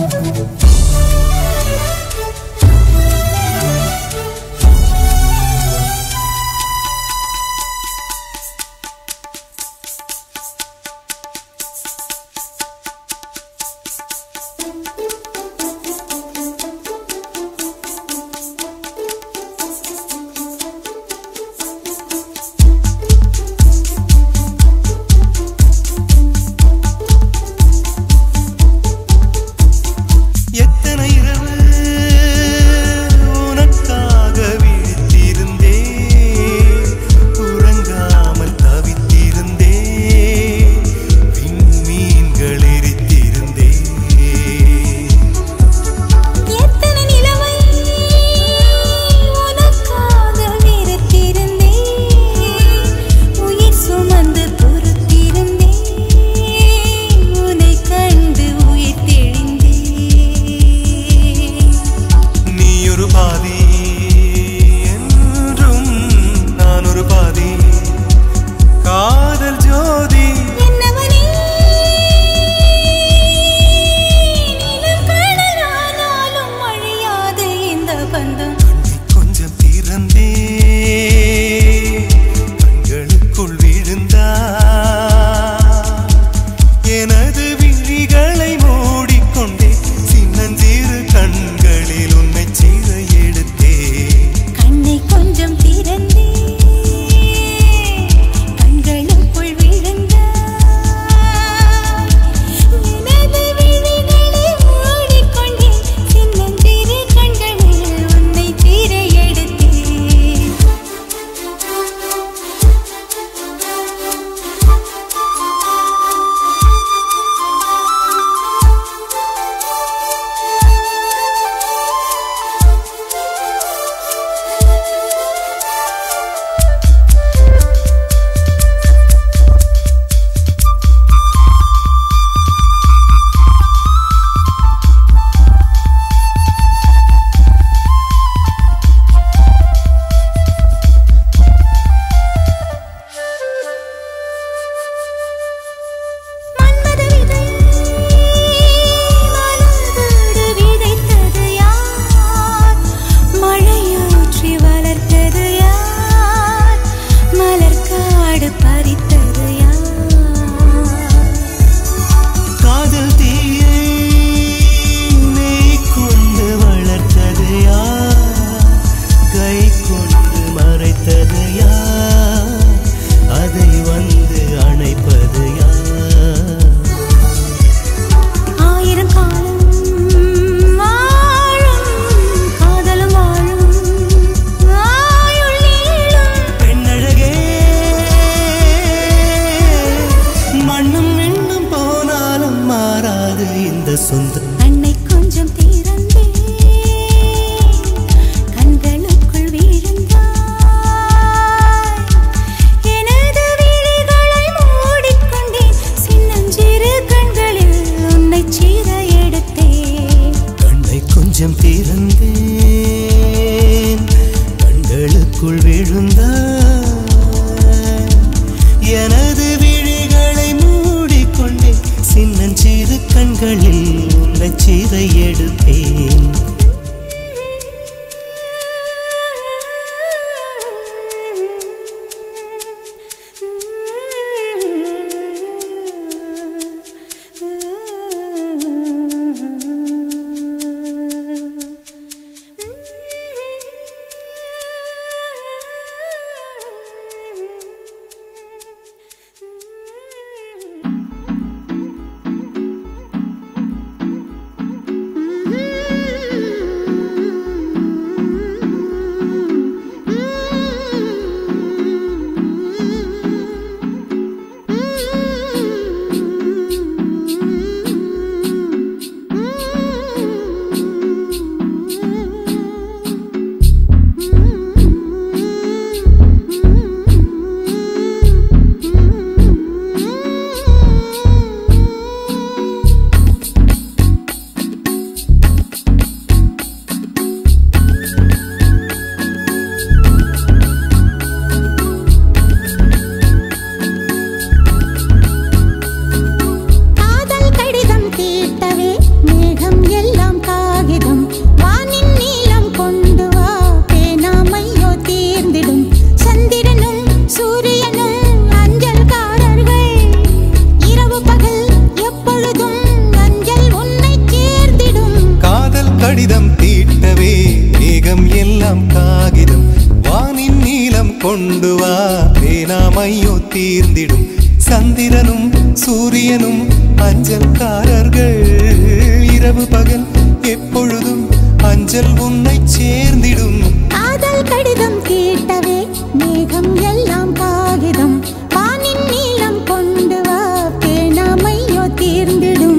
எத்தனை இரவு உனக்காக விழித்திருந்தே உறங்காமல் தவித்திருந்தே விண்மீன்கள் எரித்திருந்தே எத்தனை நிலவை உனக்காக வெறுத்திருந்தேன் உயிர் சுமந்து பொறுத்திருந்தேன் உன்னை கண்டு உயிர் தெளிந்தேன் நீ ஒரு பாதி என்றும் நான் ஒரு பாதி காதல் ஜோதி என்னவனே நிலம் கடலானாலும் அழியாது இந்த பந்தம் கண்ணை கொஞ்சம் திறந்தே கண்களுக்குள் விழுந்தா எனது விழிகளை மூடிக்கொண்டே சின்னஞ்சிறு கண்களில் உன்னை சீர எடுத்தே கண்ணை கொஞ்சம் திறந்தே கண்களுக்குள் விழுந்த எனது விழிகளை மூடிக்கொண்டே சின்னஞ்சிறு கண்களில் உன்னை தீர எடுத்தேன் மன்மத விதை மலரோடு விதைத்தது யார் மழையூற்றி வளர்த்தது யார் மலர்காடு பறித்தது யார் காதல் தீயை நீ கொண்டு வளர்த்தது யார் கை கொண்டு மறைத்தது யார் அதை வந்து அணைப்பது யார் ஆயிரம் காலம் வாழும் காதலும் வாழும் ஆயுள் நீளும் பெண்ணழகே மண்ணும் விண்ணும் போனாலும் மாறாது இந்த சொந்தம் கண்ணை கொஞ்சம் திறந்தே கண்களுக்குள் விழுந்தாய் எனது விழிகளை மூடிக்கொண்டேன் சின்னஞ்சிறு கண்களில் உன்னை சீர எடுத்தேன் கண்ணை கொஞ்சம் திறந்தேன் கண்களுக்குள் விழுந்தாய் எனது விழிகளை மூடிக்கொண்டே சின்னஞ்சிறு கண்களில் உன்னை சீரை எடுத்தேன் Mm-hmm. கடிதம் தீட்டவே மேகம் எல்லாம் காகிதம் வானின் நீலம் கொண்டு வா பேனாமையோ தீர்ந்திடும் சந்திரனும் சூரியனும் அஞ்சல்காரர்கள் இரவு பகல் எப்பொழுதும் அஞ்சல் உன்னை சேர்ந்திடும் காதல் கடிதம் கேட்டவே மேகம் எல்லாம் காகிதம் வானின் நீளம் கொண்டு வா பேணாமையோ தீர்ந்திடும்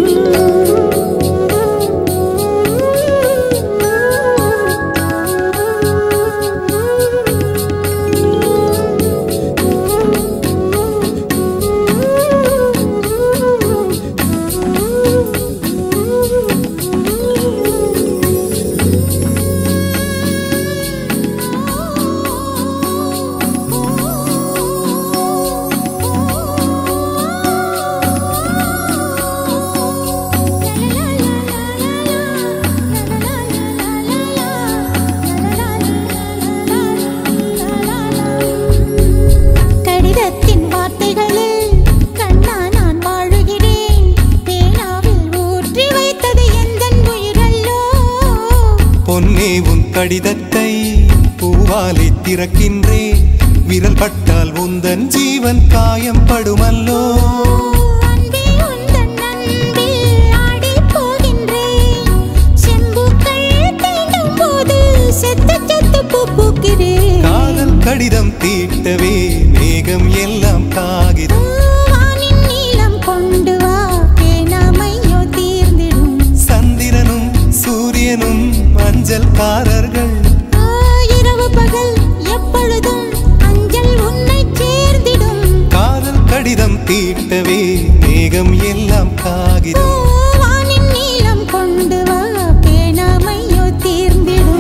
கடிதத்தின் வார்த்தைகளில் கண்ணா நான் வாழுகிறேன் பேனாவில் ஊற்றி வைத்தது எந்தன் உயிரல்லோ பொன்னே உன் கடிதத்தை பூவாலை திறக்கின்றேன் விரல் பட்டால் உந்தன் ஜீவன் காயம் படுமல்லோ அன்பே உந்தன் அன்பில் ஆடிப் போகின்றேன். செம்புக்கள் தீண்டும் போது செத்து செத்து பூ பூக்கிறேன். காதல் கடிதம் தீட்டவே மேகம் எல்லாம் காகிதம் வானின் நீலம் கொண்டு வா பேணாமையோ தீர்ந்திடும் சந்திரனும் சூரியனும் அஞ்சல்காரர்கள் ஆ, இரவு பகல் எப்பொழுதும் அஞ்சல் உன்னை சேர்ந்திடும் காதல் கடிதம் தீட்டவே மேகம் எல்லாம் ஓ, காகிதம் வானின் நீலம் கொண்டு வா பேணாமையோ தீர்ந்திடும்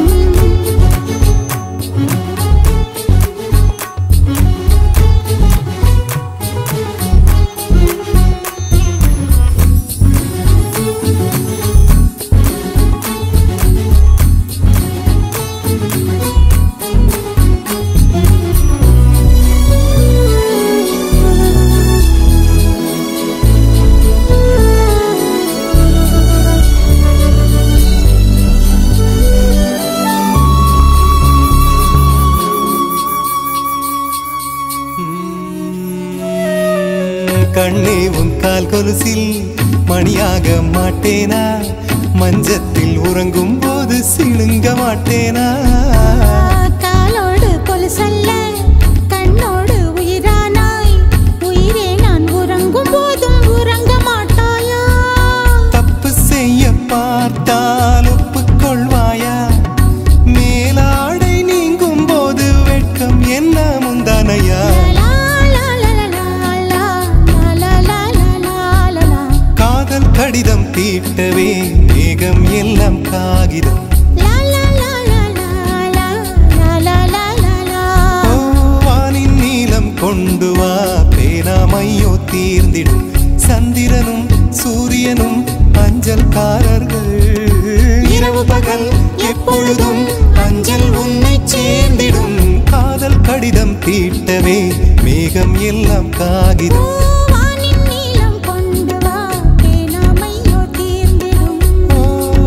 கண்ணே உன் கால் கொலுசில் மணியாக மாட்டேனா மஞ்சத்தில் உறங்கும் போது சிணுங்க மாட்டேனா காலோடு கொலுசல்ல கண்ணோடு உயிரானாய் உயிரே நான் உறங்கும் போதும் உறங்க மாட்டாயா தப்பு செய்ய பார்த்தால் ஒப்புக்கொள்வாயா மேலாடை நீங்கும் போது வெட்கம் என்ன முந்தானையா லா, லா, லா, லா, லா, லா, லா, லா, லா, லா, லா, லா. காதல் கடிதம் தீட்டவே மேகம் எல்லாம் காகிதம் லா, லா, லா, லா, லா, லா, லா, லா, லா, லா, லா. ஓ, வானின் நீலம் கொண்டு வா பேனாமையோ தீர்ந்திடும் சந்திரனும் சூரியனும் அஞ்சல்காரர்கள் இரவு பகல் எப்பொழுதும் அஞ்சல் உன்னை சேர்ந்திடும் காதல் கடிதம் தீட்டவே மேகம் எல்லாம் ஓ, காகிதம் வானின் நீலம் கொண்டு வா பேணாமையோ தீர்ந்திடும் ஓ.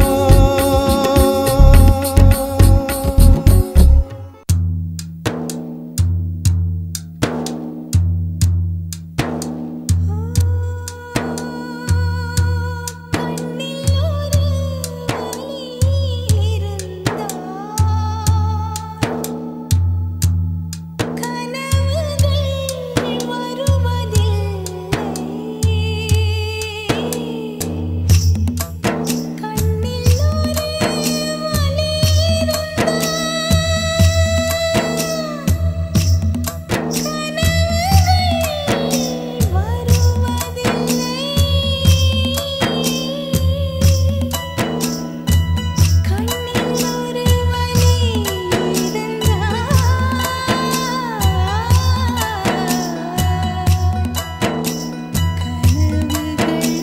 கண்ணில் ஒரு வலி இருந்தால் கனவுகள் வருவதில்லை கண்ணில் ஒரு வலி இருந்தால் கனவுகள் வருவதில்லை கண்ணில் ஒரு வலி இருந்தால் கனவுகள்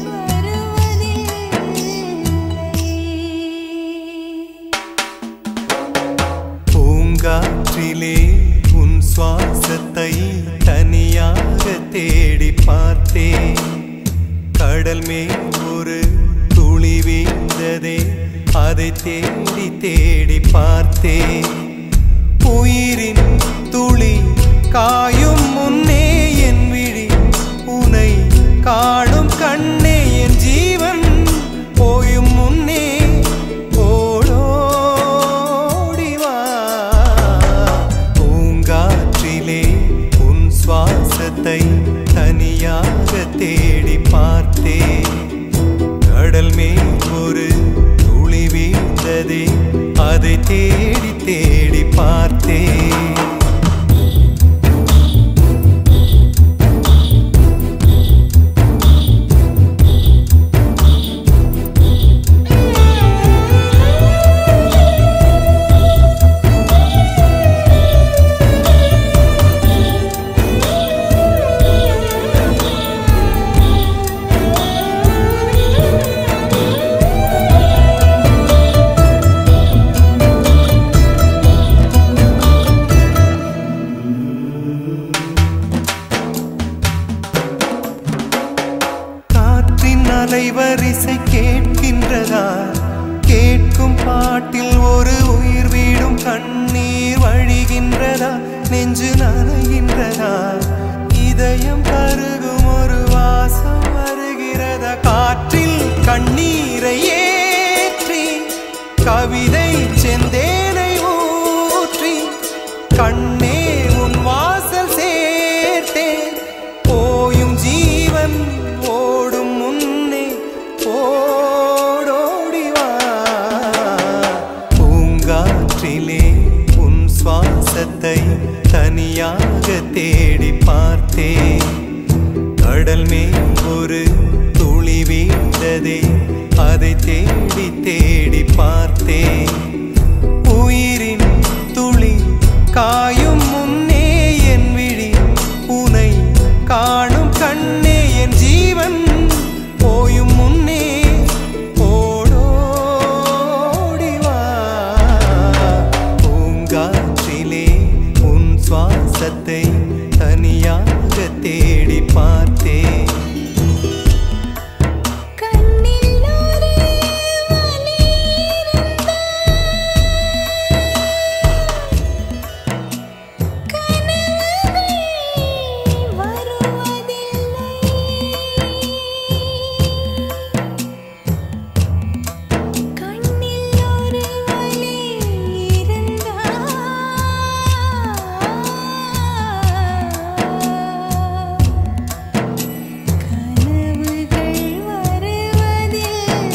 வருவதில்லை பூங்காற்றிலே உன் சுவாசத்தை தனியாக தேடி பார்த்தேன் கடல் மேல் ஒரு துளி வீழ்ந்ததே அதை தேடி தேடி பார்த்தேன் உயிரின் துளி காயும் முன்னே என் விழி உனை காணும் கண்ணே என் ஜீவன் போயும் முன்னே ஓடோடி வா பூங்காற்றிலே உன் சுவாசத்தை தனியாக தேடி பார்த்தேன் கடல் மேல் ஒரு துளி வீழ்ந்ததே அதை தேடி தேடி பார்த்தேன் காற்றின் அலைவரிசை கேட்கின்றதா கேட்கும் பாட்டில் ஒரு உயிர் வீடும் கண்ணீர் வழிகின்றதா நெஞ்சு நனைகின்றதா இதயம் கருகும் ஒரு வாசம் வருகிறதா காற்றில் கண்ணீரை ஏற்றி கவிதை செந்தேனை ஊற்றி கண்ணே உன் வாசல் சேர்த்தேன் போயும் ஜீவன் ஓடும் முன்னே ஓடோடி வா பூங்காற்றிலே உன் சுவாசத்தை தனியாக தேடி பார்த்தேன் கடல் மேல் ஒரு துளி வீழ்ந்ததே அதை தேடி தேடி பார்த்தேன் உயிரின் துளி காயும் முன்னே என் விழி உனை காணும் கண்ணே என் ஜீவன் போயும் முன்னே ஓடோடி வா பூங்காற்றிலே உன் சுவாசத்தை தனியாக தேடி பார்த்தேன் கண்ணில் ஒரு வலி கனவுகள் வருவதில்லை கண்ணில் ஒரு வலி இருந்தால் கனவுகள் வருவதில்லை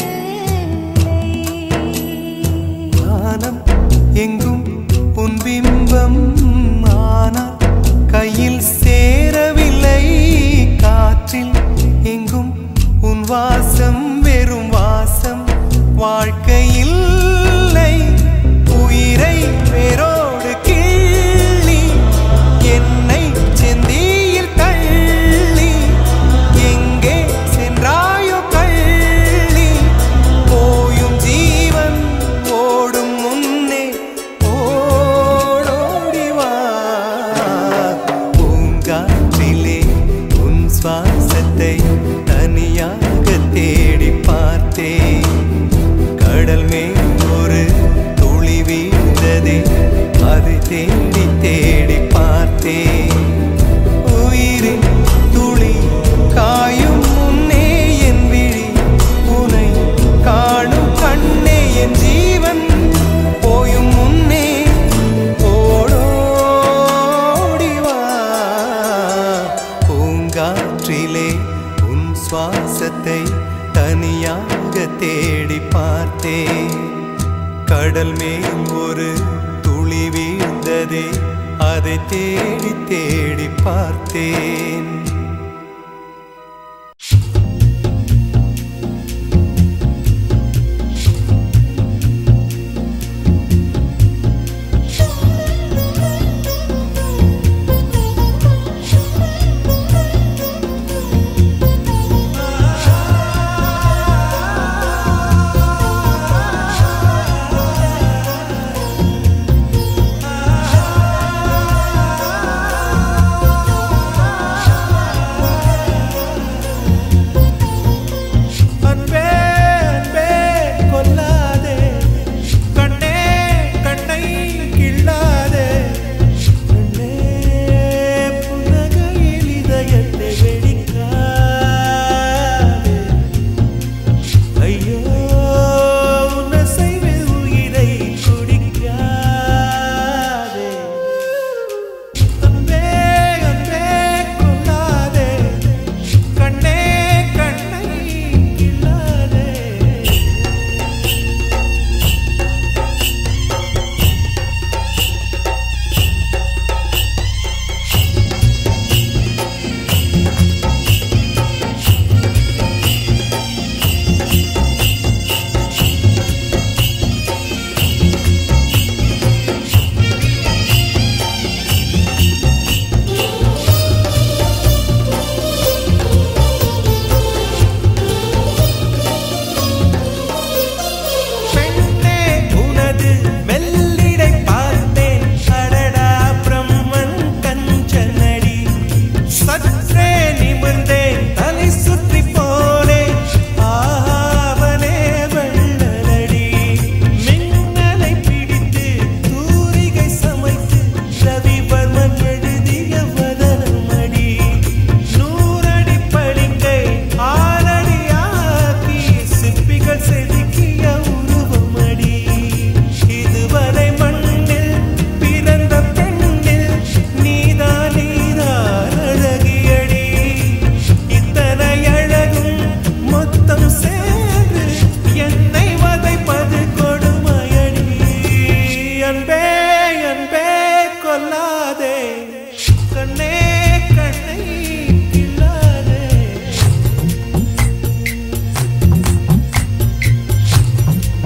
வானம் எங்கும் உன் பிம்பம் ஆனால் கையில் சேரவில்லை காற்றில் எங்கும் உன் வாசம் வெறும் வாசம் வாழ்க்கையில் உயிரை வேரோடு கிள்ளி என்னை செந்தியில் தள்ளி எங்கே சென்றாயோ கள்ளி போயும் ஜீவன் ஓடும் முன்னே ஓடோடி வா பூங்காற்றிலே உன் சுவாசத்தை தனியாக தேடி பார்த்தேன் கடல் மேல் ஒரு துளி வீழ்ந்ததே அதை தேடி தேடி பார்த்தேன் உயிரின் துளி காயும் முன்னே என் விழி உனை காணும் கண்ணே என் ஜீவன் போயும் முன்னே ஓடோடி வா பூங்காற்றிலே உன் சுவாசத்தை தனியாக தேடி பார்த்தேன் கடல் மேல் ஒரு துளி வீழ்ந்ததே அதை தேடி தேடி பார்த்தேன் ஆ செதுக்கிய உருவமடி இதுவரை மண்ணில் பிறந்த பெண்ணில் நீதான் நீதான் அழகியடி இத்தனை அழகும் மொத்தம் சேர்ந்து என்னை வதைப்பது கொடுமையடி அன்பே அன்பே கொல்லாதே கண்ணே கண்ணை கிள்ளாதே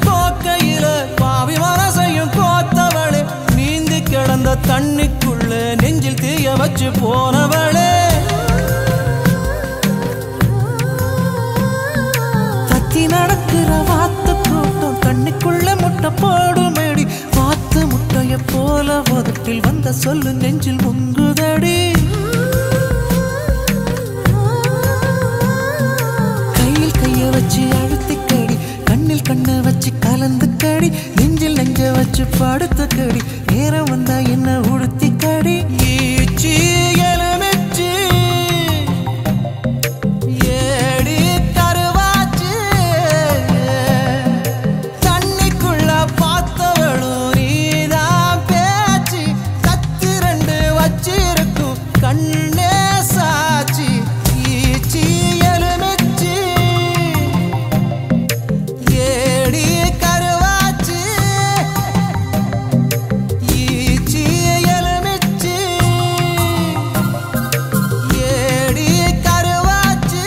கோக்கையில பாவி மனசையும் கோத்தவளே நீந்தி கிடந்த தண்ணிக்குள்ள நெஞ்சில் தீய வச்சு போனவளே தத்தி நடக்கிற வாத்து கூட்டம் தண்ணிக்குள்ள முட்டை போடுமேடி வாத்து முட்டைய போல உதட்டில் வந்த சொல்லு நெஞ்சில் முங்குதடி கையில் கைய வச்சு அழுத்தி கடி கண்ணில் கண்ணை வச்சு கலந்து கடி நெஞ்சில் நெஞ்ச வச்சு படுத்த கடி நேரம் வந்தா என்ன உடுத்தி கடி ஈச்சி எலுமிச்சி ஏடி கருவாச்சு தண்ணிக்குள்ள பார்த்தவளும் நீதான் பேச்சு கத்து ரெண்டு வச்சிருக்கும் கண்ணே சாட்சி ஈச்சி எலுமிச்சி ஏடி கருவாச்சு ஈச்சி எலுமிச்சி ஏடி கருவாச்சு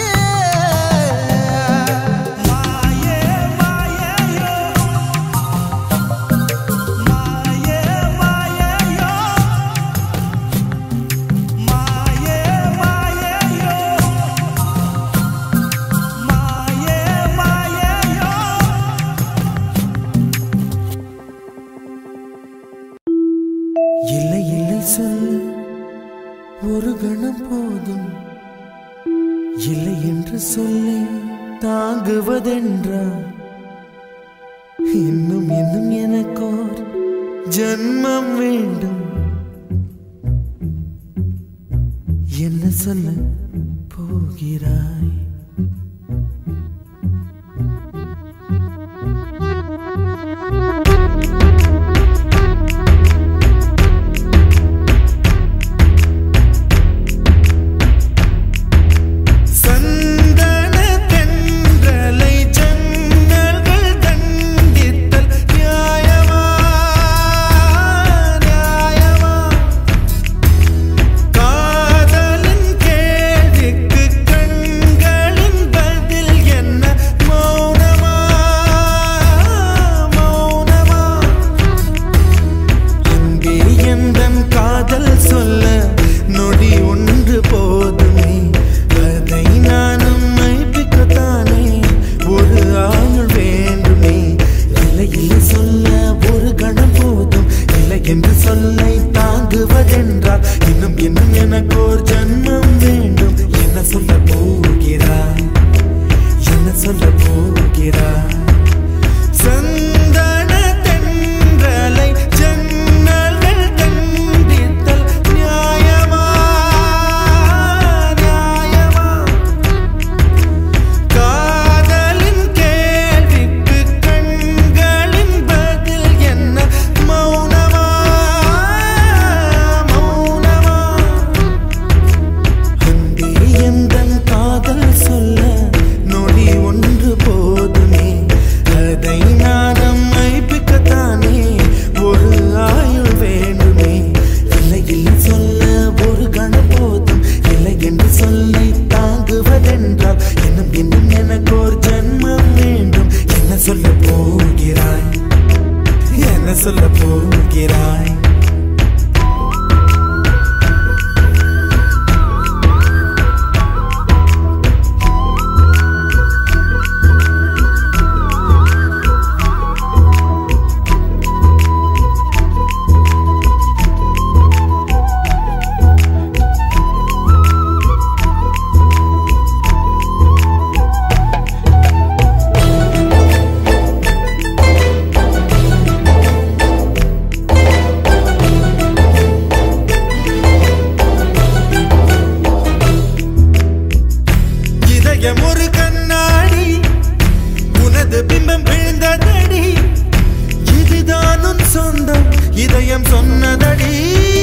மாயே மாயேயோ மாயே மாயேயோ மாயே மாயேயோ மாயே மாயேயோ இல்லை இல்லை சொல்ல ஒரு கணம் போதும் இல்லை என்று சொல்லை தாங்குவதென்றால் இன்னும் இன்னும் எனக்கோர் ஜன்மம் வேண்டும் என்ன சொல்ல போகிறாய் சந்தன தென்றலை ஜன்னல்கள் தண்டித்தல் நியாயமா நியாயமா காதலின் கேள்விக்கு கண்களின் பதில் என்ன மௌனமா மௌனமா அன்பே எந்தன் காதல் சொல்ல நொடி ஒன்று போதுமே அதை நானும் மைப்பிக்கத்தானே ஒரு ஆயுள் வேண்டுமே இல்லை இல்லை சொல்ல ஒரு கணம் போதும் இல்லை என்று சொல்லை தாங்குவதென்றால் இன்னும் இன்னும் எனக்கு ஒரு ஜன்மம் வேண்டும் என்ன சொல்ல போகிறாய் என்ன சொல்ல போகிறாய் சந்தன தென்றலை ஜன்னல்கள் தண்டித்தல் நியாயமா நியாயமா காதலின் கேள்விக்கு கண்களின் பதில் என்ன மௌனமா மௌனமா அன்பே எந்தன் காதல் சொல்ல நொடி ஒன்று போதுமே அதை நானும் மைப்பிக்கத்தானே ஒரு ஆயுள் வேண்டுமே இல்லை இல்லை சொல்ல ஒரு கணம் போதும் இல்லை என்று சொல்லை தாங்குவதென்றால் இன்னும் இன்னும் எனக்கு ஒரு ஜன்மம் வேண்டும் என்ன சொல்ல போகிறாய் என்ன சொல்ல போகிறாய் இதயம் ஒரு கண்ணாடி உனது பிம்பம் விழுந்ததடி இதுதான் உன் சொந்தம் இதயம் சொன்னதடி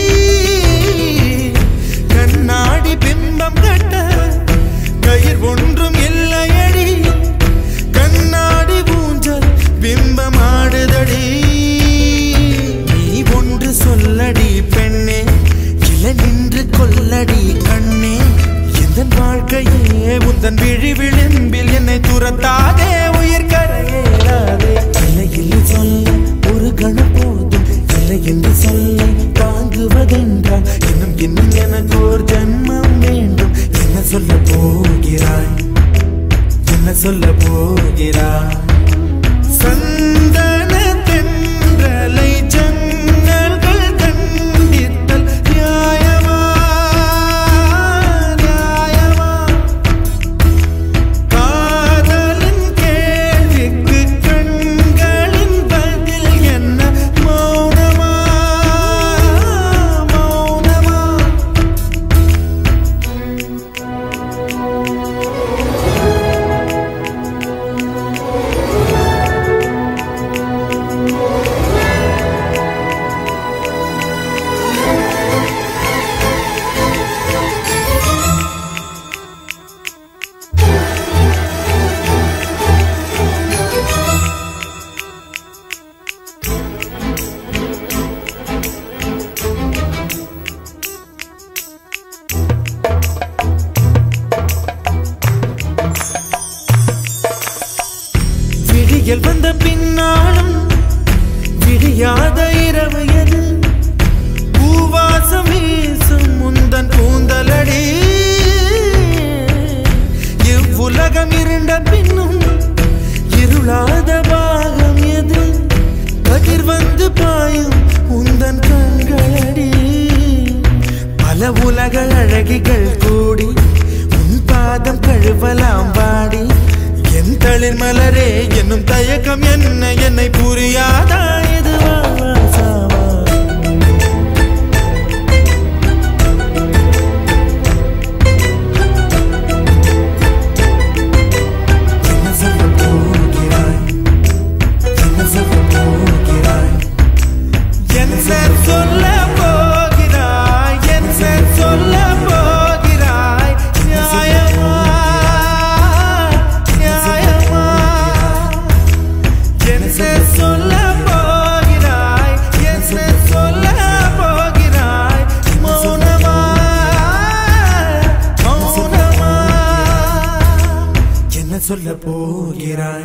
கண்ணாடி பிம்பம் கட்ட கயிர் ஒன்றும் இல்லையடி கண்ணாடி ஊஞ்சல் பிம்பம் ஆடுதடி நீ ஒன்று சொல்லடி பெண்ணே இல நின்று கொல்லடி கண்ணே எந்த வாழ்க்கையே உந்தன் விழி விளிம்பில் என்னை துரத்தாதே உயிர் கரையேறாதே இல்லை புரியாத இரவு எது பூவாசம் வீசும் முந்தன் கூந்தலடி இவ்வுலகம் இருண்ட பின்னும் இருளாத பாகம் எது கதிர் வந்து பாயும் உந்தன் கண்களடி பல உலக அழகிகள் கூடி உன் பாதம் கழுவலாம் பாடி என் தளிர் மலரே என்னும் தயக்கம் என்ன என்னை புரியாதா இது வா, வா, சாவா. என்ன சொல்ல போகிறாய் என்ன சொல்ல போகிறாய் என் சார் சொல்ல போகிறாய் என் சார் சொல்ல போகிறாய் நியாயமா நியாயமா என் சார் சொல்ல போகிறாய் என் சார் சொல்ல போகிறாய் மௌனமா மௌனமா என்ன சொல்ல போகிறாய்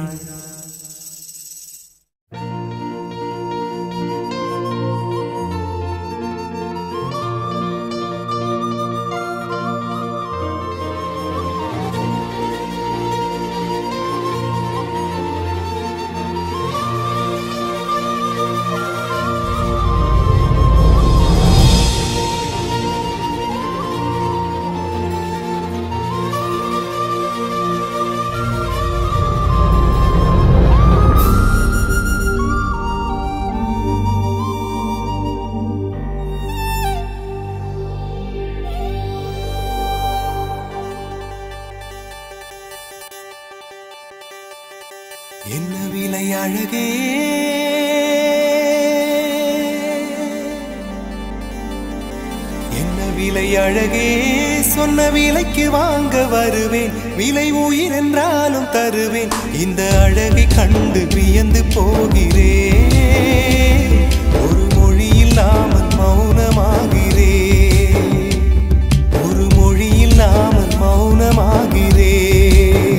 என்ன விலை அழகே என்ன விலை அழகே சொன்ன விலைக்கு வாங்க வருவேன் விலை உயிர் என்றாலும் தருவேன் இந்த அழகை கண்டு வியந்து போகிறேன் ஒரு மொழி இல்லாமல் மௌனமாகிறேன் ஒரு மொழி இல்லாமல் மௌனமாகிறேன்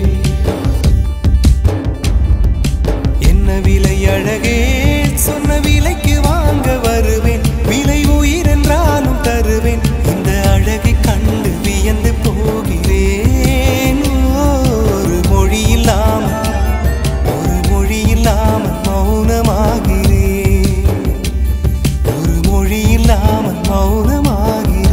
என்ன விலை அழகே சொன்ன விலைக்கு வாங்க வருவேன் விலை உயிர் என்றாலும் தருவேன் இந்த அழகை கண்டு வியந்து போகிறேன் ஒரு மொழி இல்லாமல் ஒரு மொழி இல்லாமல் மௌனமாகிறேன் ஒரு மொழி இல்லாமல் மௌனமாகிறேன்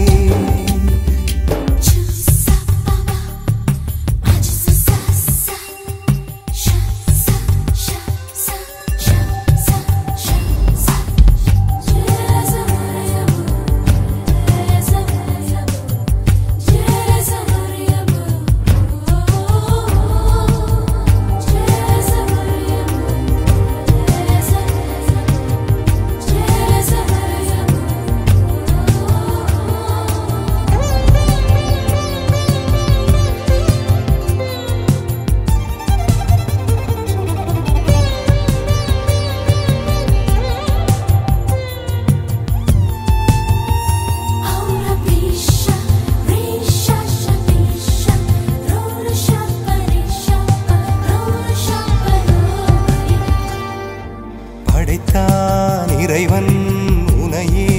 படைத்தான் இறைவன் உனையே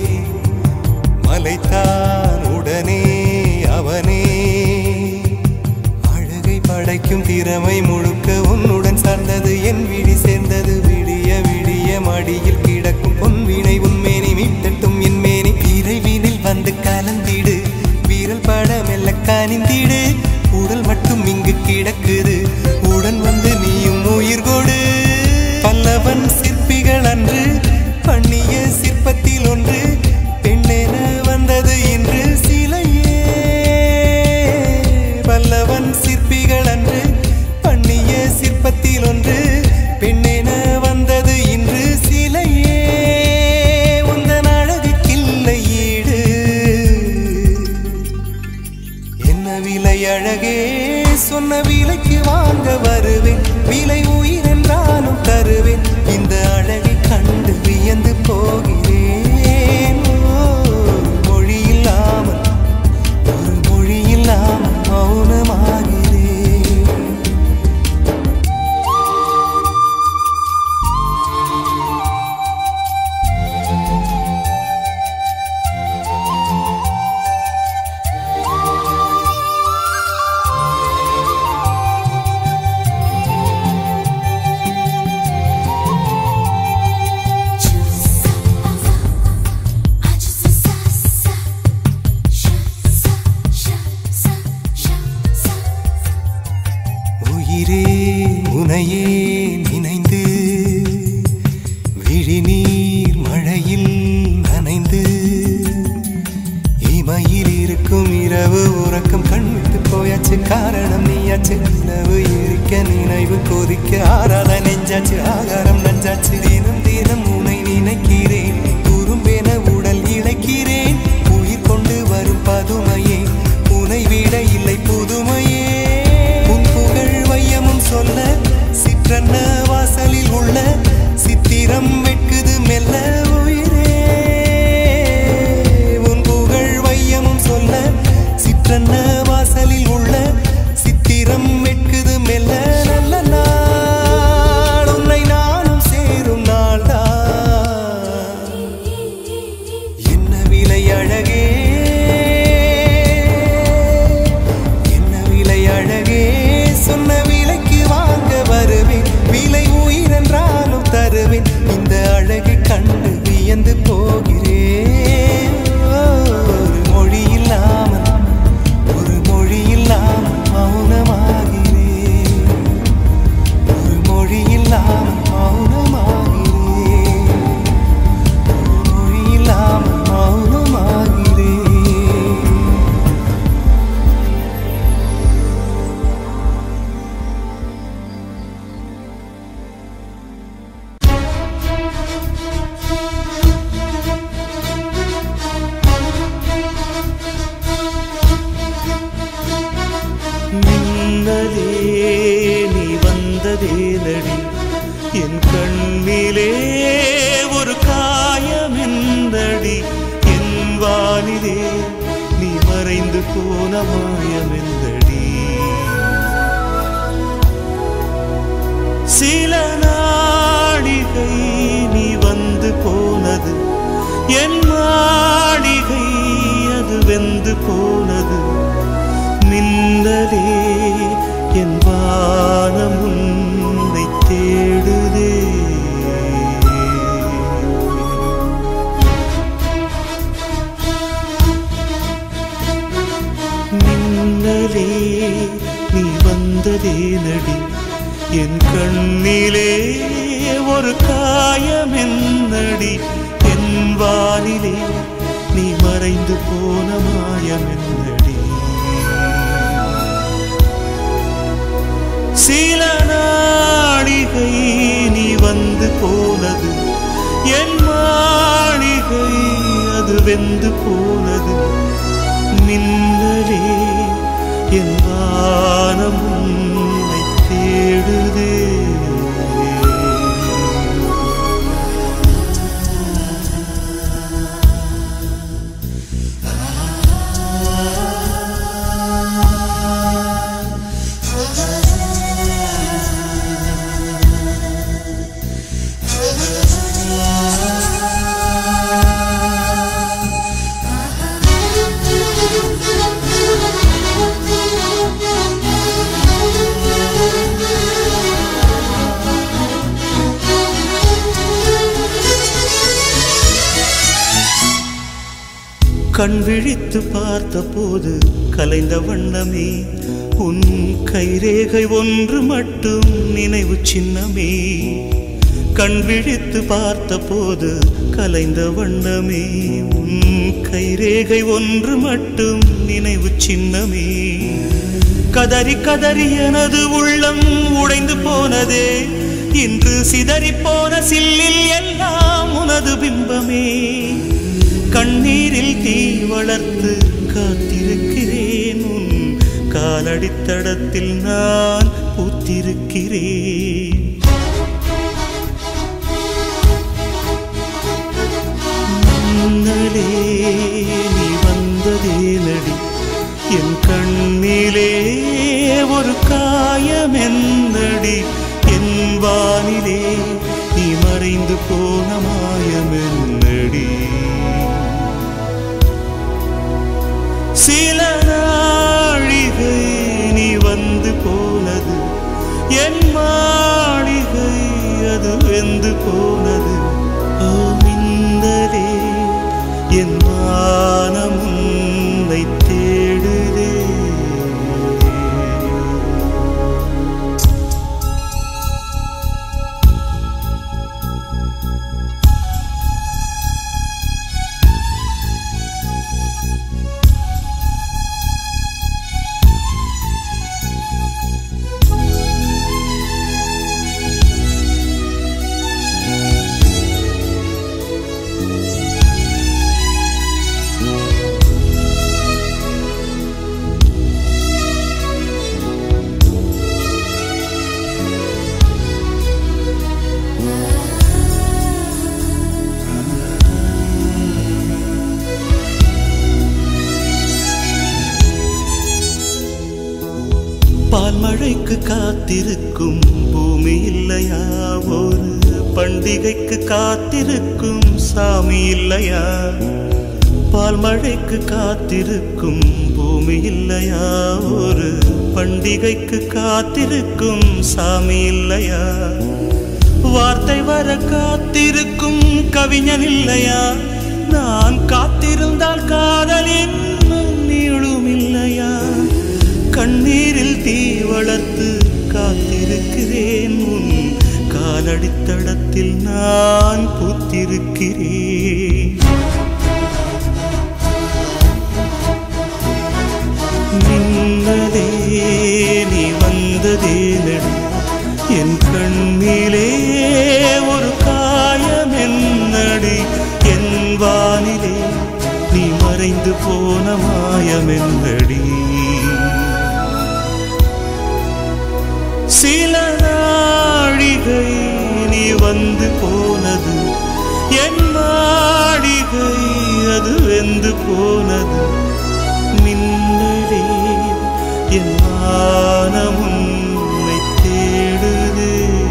மலைத்தான் உடனே அவனே அழகை படைக்கும் திறமை முழுக்க உன்னுடன் சார்ந்தது என் விழி சேர்ந்தது விடிய விடிய மடியில் கிடக்கும் பொன்வினை உன்மேனி மீட்டட்டும் என் மேனி இறைவினில் வந்து கலந்திடு வீரல் பட மெல்ல கனிந்திடு உடல் மட்டும் இங்கு கிடக்குது உடன் வந்து நீயும் உயிர் கொடு பல்லவன் சிற்பிகள் அன்று பண்ணிய சிற்பத்தில் ஒன்று பெண்ணென வந்தது இன்று சிலையே பல்லவன் சிற்பிகள் அன்று பண்ணிய ஆகாரம் நஞ்சாச்சு தினம் தினம் உனை நினைக்கிறேன் குறும்பென உடல் இழைக்கிறேன் உயிர் கொண்டு வரும் பதுமையே உனை விட இல்லை புதுமையே உன் புகழ் வையமும் சொல்ல சிற்றன்ன வாசலில் உள்ள சித்திரம் வெட்குது மெல்ல உயிரே உன் புகழ் வையமும் சொல்ல சிற்றன்ன வாசலில் உள்ள சித்திரம் வெட்குது மெல்ல நல்ல நாள் உன்னை நானும் சேரும் நாள்தான் என்ன விலை அழகே என்ன விலை அழகே சொன்ன விலைக்கு வாங்க வருவேன் விலை உயிரென்றாலும் தருவேன் இந்த அழகை கண்டு வியந்து போகிறேன் ஒரு மொழி இல்லாமல் ஒரு மொழி இல்லாமல் மௌனமாகிறேன் ஒரு மொழி இல்லாமல் மௌனமாகிறேன் ஒரு மொழி இல்லாமல் மௌனமாகிறேன் மின்னலே நீ வந்ததே நடி என் கண்ணிலே ஒரு காயம் எந்தடி என் வானிலே நீ மறைந்து போன மாயம் எந்தடி சில நாடிகை நீ வந்து போனது என் மாளிகை அது வெந்து போனது மின்னலே என் வானம் உன்னை தேடுதே மின்னலே நீ வந்ததே நடி என் கண்ணிலே ஒரு காயம் என்னடி என் வானிலே நீ மறைந்து போன மாயம் என்னடி சில நாடிகை நீ வந்து போனது என் மாளிகை அது வெந்து போனது மின்னலே என் வானம் உன்னை தேடுதே கண் விழித்து பார்த்தபோது கலைந்த வண்ணமே உன் கைரேகை ஒன்று மட்டும் நினைவு சின்னமே கண் விழித்து பார்த்தபோது கலைந்த வண்ணமே உன் கைரேகை ஒன்று மட்டும் நினைவு சின்னமே கதறி கதறி எனது உள்ளம் உடைந்து போனதே இன்று சிதறி போன சில்லில் எல்லாம் உனது பிம்பமே கண்ணீரில் தீ வளர்த்து காத்திருக்கிறேன் உன் காலடித்தடத்தில் நான் பூத்திருக்கிறேன் முன்னலே நீ வந்ததே நடி என் கண்ணிலே ஒரு காயம் என்னடி என் வானிலே நீ மறைந்து போன மாயம் என்னடி சில நாழிகை நீ வந்து போனது என் மாளிகை அது வெந்து போனது ஓ மின்னலே என் மானம் உன்னை தேடுதே மழைக்கு காத்திருக்கும் பூமி இல்லையா ஒரு பண்டிகைக்கு காத்திருக்கும் சாமி இல்லையா பால் மழைக்கு காத்திருக்கும் பூமி இல்லையா ஒரு பண்டிகைக்கு காத்திருக்கும் சாமி இல்லையா வார்த்தை வர காத்திருக்கும் கவிஞன் இல்லையா நான் காத்திருந்தால் காதல் இன்னும் நீளும் இல்லையா கண்ணீரில் தீ வளர்த்து காத்திருக்கிறேன் உன் காலடித்தடத்தில் நான் பூத்திருக்கிறேன் நின்னதே நீ வந்ததே நடி என் கண்ணிலே ஒரு காயம் என்னடி என் வானிலே நீ மறைந்து போன மாயம் என்னடி சில நாழிகை நீ வந்து போனது என் மாளிகை அது வெந்து போனது மின்னலே என் வானம் உன்னை தேடுதே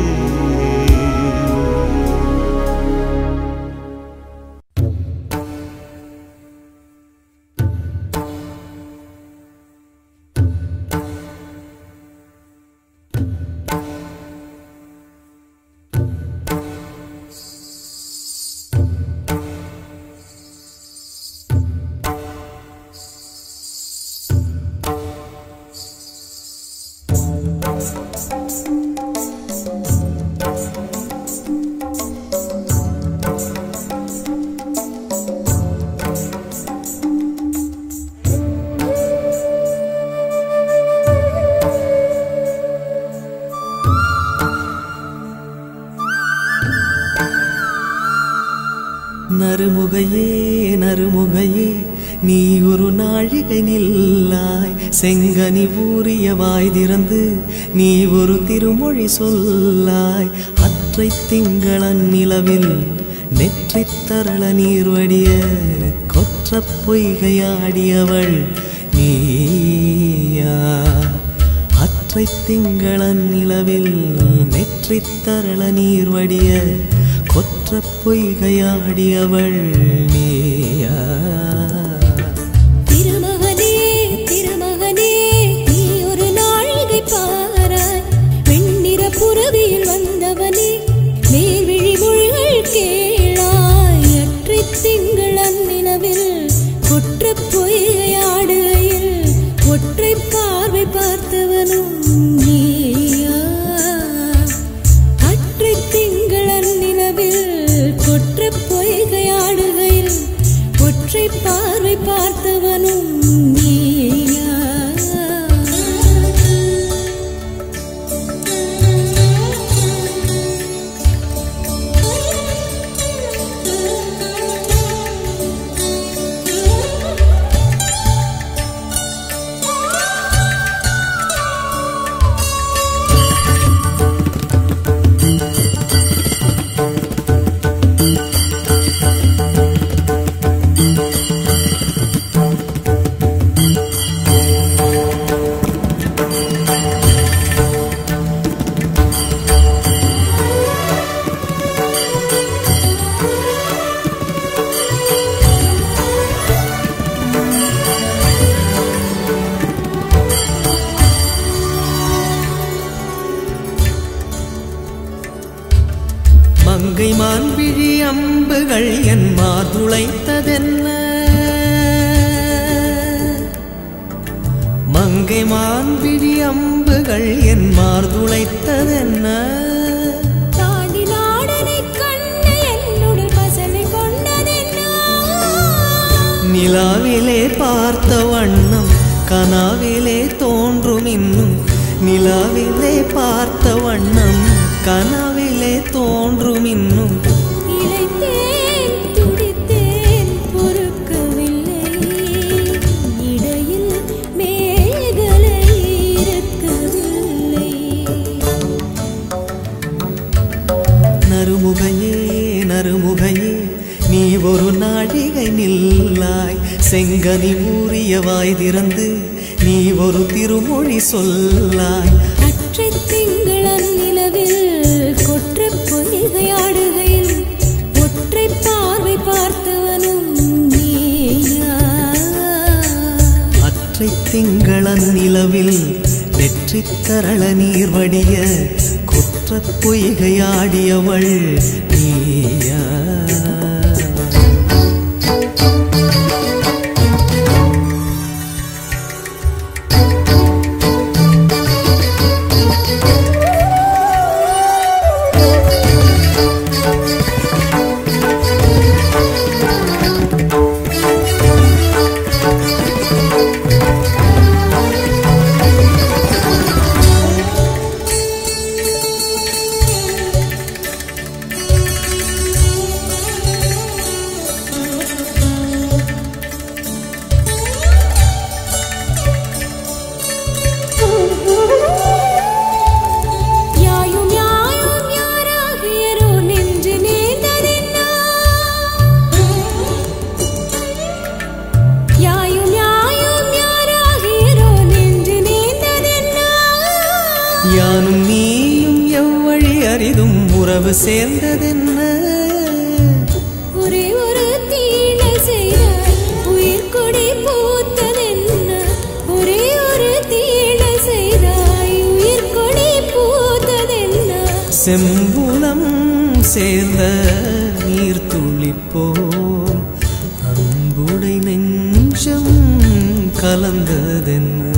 நறுமுகையே நறுமுகையே நீ ஒரு நாழிகை நில்லாய் செங்கனி ஊறிய வாய் திறந்து நீ ஒரு திருமொழி சொல்லாய் அற்றை திங்களன் நிலவில் நெற்றித் தரள நீர் வடிய கொற்ற பொய்கையாடியவள் நீயா அற்றை திங்களன் நிலவில் நெற்றித் தரள நீர் வடிய கொற்ற பொய்கையாடியவள் நீயா திருமகனே திருமகனே நீ ஒரு நாழிகை பாராய் வெண்ணிற புறவியில் வந்தவனே மேல்விழி மொழிகள் கேளாய் அற்றை திங்கள் அந்நிலவில் கொற்ற பொய்கையாடுகையில் ஒற்றை பார்வை பார்த்தவனும் நீயா அற்றை திங்கள் அந்நிலவில் கொற்ற பொய்கையாடுகையில் ஒற்றை பார்வை பார்த்தவனும் நீயா மங்கை மான்விழி அம்புகள் என் மாதுளைத்ததென்ன மங்கை மான்விழி அம்புகள் என் மார்துளைத்ததென்ன தாண்டி நாடனை கண்டு என்னுடைய பசலை கொண்டதென்ன நிலாவிலே பார்த்த வண்ணம் கனாவிலே தோன்றும் இன்னும் நிலாவிலே பார்த்த வண்ணம் கனாவிலே தோன்றும் இன்னும் இளைத்தேன் துடித்தேன் பொறுக்கவில்லை இடையில் மேகலை இருக்கவில்லை நறுமுகையே நறுமுகையே நீ ஒரு நாழிகை நில்லாய் செங்கனி ஊறிய வாய் திறந்து நீ ஒரு திருமொழி சொல்லாய் நிலவில் நெற்றி தரள நீர் வடிய குற்றப் பொய்கையாடியவள் நீயா யாயும் யாயும் யாராகியரோ நெஞ்சு நேர்ந்ததென்னா யாயும் யாயும் யாராகியரோ நெஞ்சு நேர்ந்ததென்னா யானும் நீயும் எவ்வழி அரிதும் உறவு சேர்ந்ததென்ன ஒரே ஒரு தீழை செய்தாய் உயிர் கொடி பூத்ததென்ன ஒரே ஒரு தீழை செய்தாய் உயிர் கொடி பூத்ததென்ன செம்புலம் சேர்ந்த நீர் துளிப்போம் அன்புடை நெஞ்சம் கலந்ததென்ன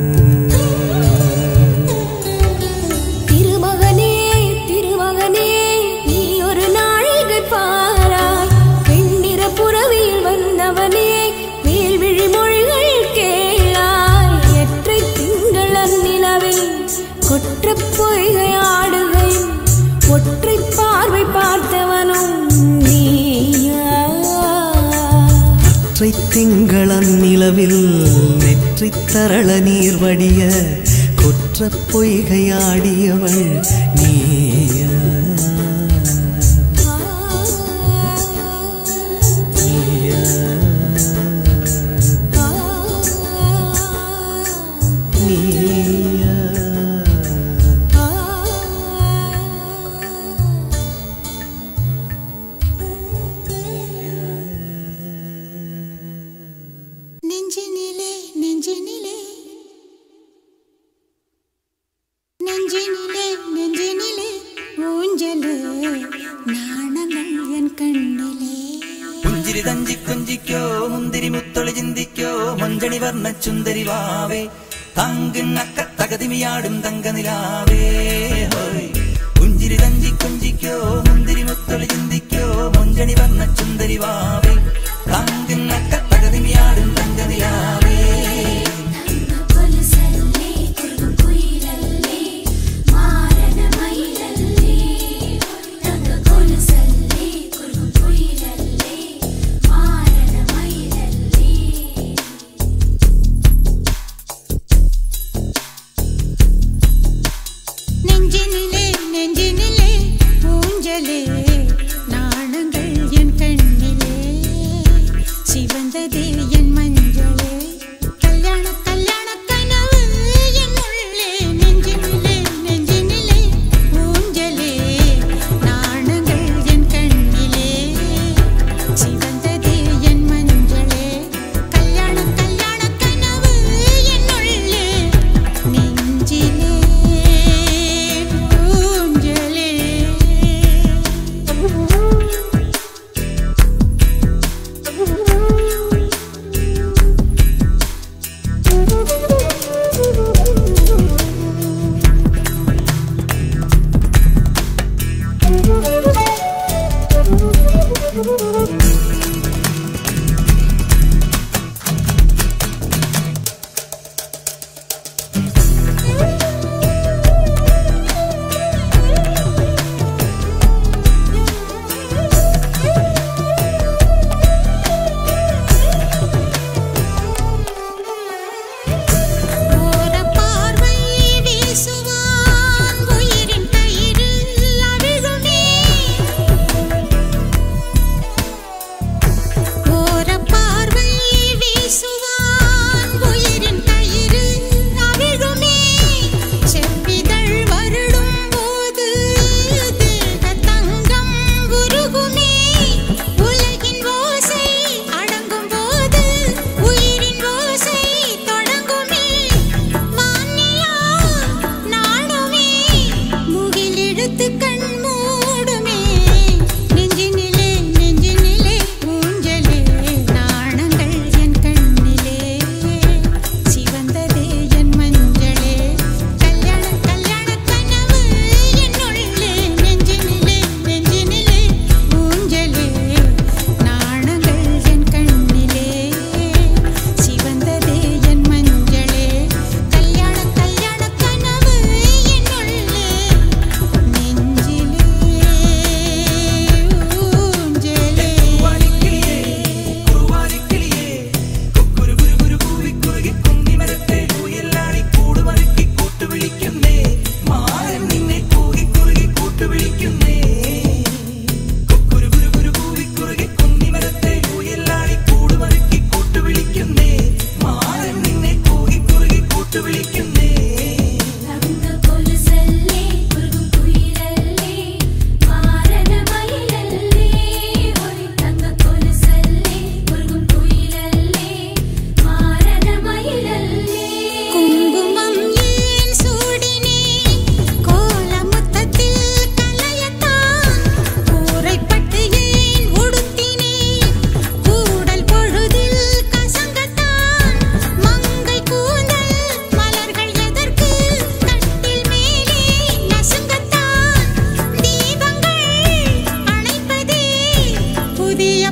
திருமகனே திருமகனே நீ ஒரு நாழிகை பாராய் வெண்ணிற புறவியில் வந்தவனே மேல்விழி மொழிகள் கேளாய் எற்றை திங்கள் அந்நிலவில் கொற்றப் பொய்கை ஆடுகையும் ஒற்றை பார்வை பார்த்தவனும் நீயா ஒற்றை திங்களன் நிலவில் நெற்றி தரள நீர் வடிய குற்ற பொய்கையாடியவள் நீயா நீயா நீயா நெஞ்சினிலே நெஞ்சினிலே நெஞ்சினிலே நெஞ்சினிலே ஊஞ்சலே நாணங்கள் என் കണ്ണിலே പുഞ്ചിരി തഞ്ചി കുഞ്ചിക്കോ മുന്തിരി മുത്തൊളി ചിന്തിക്കോ മഞ്ചണി വർണ്ണ ചുന്ദരി വാവേ തങ്കിണ്ണക്ക തകതിമിയാടും തങ്കനിലാവേ ഹോയ് പുഞ്ചിരി തഞ്ചി കുഞ്ചിക്കോ മുന്തിരി മുത്തൊളി ചിന്തിക്കോ മഞ്ചണി വർണ്ണ ചുന്ദരി വാവേ തങ്കിണ്ണക്ക തകതിമിയാടും തങ്കനിലാവേ కొలసల్లే కురుగు కుయిలల్లే మారణ మైలల్లే తగ కొలసల్లే కురుగు కుయిలల్లే మారణ మైలల్లే நெஞ்சினிலே நெஞ்சினிலே ஊஞ்சலே நாணங்கள் என் கண்ணிலே சிவந்ததே என் மஞ்சளே கல்யாண கல்யாண கனவு என் உள்ளே நெஞ்சினிலே நெஞ்சினிலே ஊஞ்சலே நாணங்கள் என் கண்ணிலே சிவந்ததே என் மஞ்சளே கல்யாண கல்யாண கனவு என் உள்ளே நெஞ்சிலே ஊஞ்சலே ஓர பார்வை வீசுவான் உயிரின் கயிறு அவிழுமே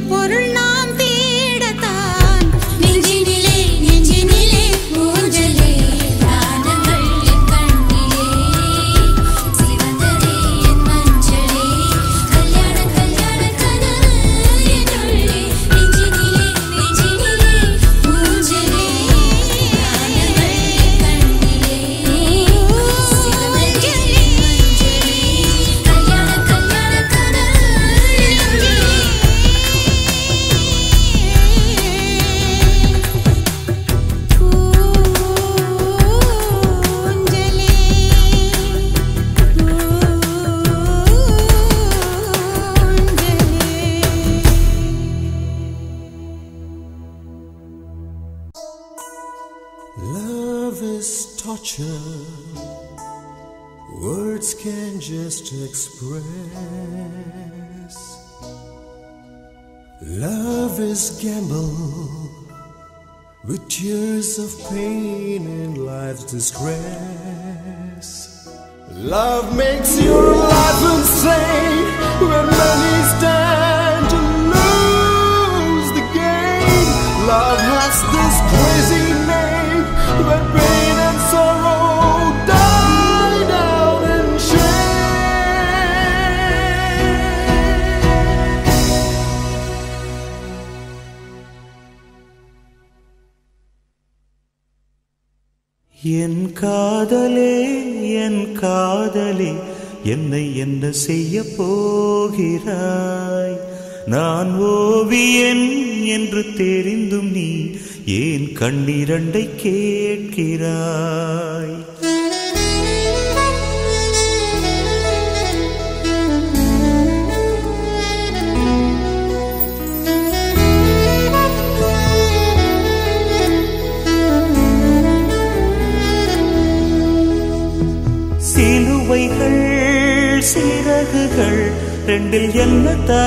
பொருள் நாம் தேடத்தான் நெஞ்சினிலே நெஞ்சினிலே ஊஞ்சலே தானங்கள் என் கண்ணிலே சிவந்ததே என் மஞ்சளே கல்யாண கல்யாண கனவு என்னுள்ளே நெஞ்சினிலே நெஞ்சினிலே ஊஞ்சலே தானங்கள் என் கண்ணிலே சிவந்ததே என் மஞ்சளே கல்யாண கல்யாண கனவு Love is torture. Words can just express. Love is gamble with tears of pain and life's distress. Love makes your life insane when many stand to lose the game. Love has this crazy name where pain and sorrow die down in shame. என் காதலே என் காதலே என்னை என்ன செய்ய போகிறாய் நான் ஓவியன் என்று தெரிந்தும் நீ ஏன் கண்ணிரண்டை கேட்கிறாய் சிலுவைகள் சிறகுகள் ரெண்டில் என்ன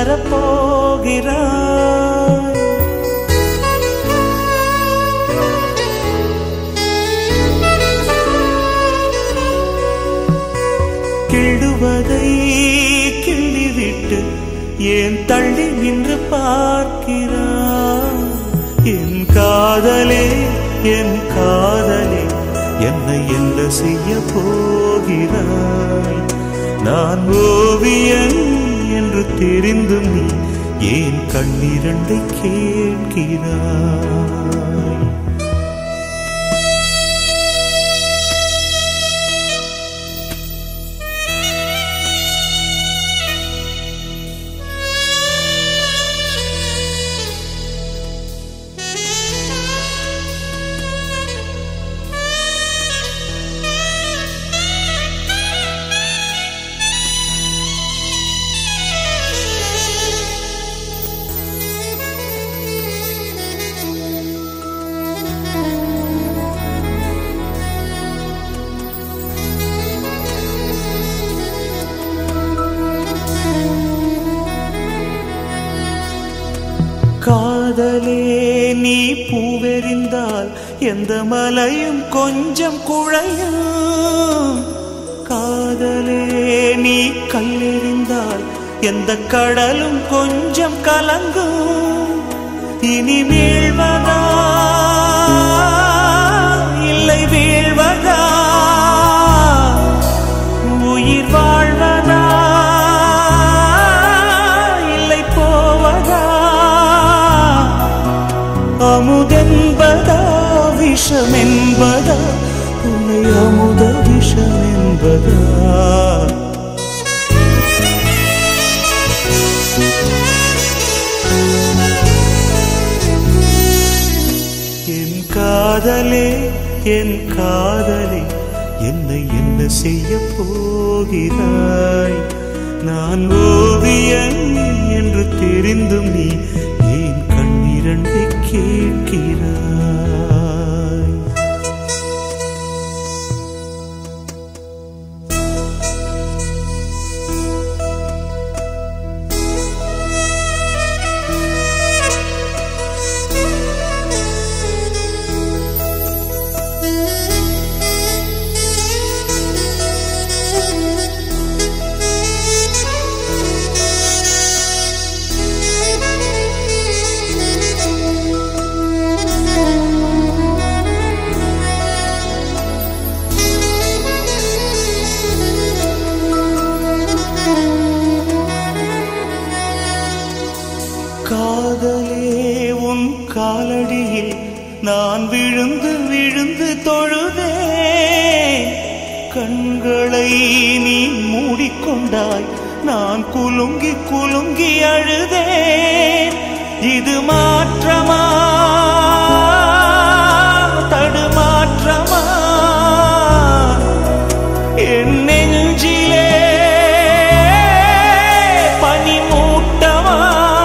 தரப்போகிறாய் கிள்ளுவதை கிள்ளிவிட்டு ஏன் தள்ளி நின்று பார்க்கிறாய் என் காதலே என் காதலே என்னை என்ன செய்ய போகிறாய் நான் ஓவியன் என்று தெரிந்தும் நீ ஏன் கண்ணிரண்டை கேட்கிறாய் காதலே நீ பூவெறிந்தால் எந்த மலையும் கொஞ்சம் குழையும் காதலே நீ கல்லெறிந்தால் எந்த கடலும் கொஞ்சம் கலங்கும் இனி வீழ்வதா இல்லை வீழ்வதா உயிர் வாழ்வதா இல்லை போவதா அமுதென்பதா விஷமென்பதா உன்னை அமுத விஷமென்பதா என் காதலே என் காதலே என்னை என்ன செய்ய போகிறாய் நான் ஓவியன் என்று தெரிந்தும் நீ ஏன் கண்ணிரண்டை கேட்கிறாய் Thank you. காலடியில் நான் விழுந்து விழுந்து தொழுதேன் கண்களை நீ மூடிக்கொண்டாய் நான் குலுங்கி குலுங்கி அழுதேன் இது மாற்றமா தடுமாற்றமா என் நெஞ்சிலே பனிமூட்டமா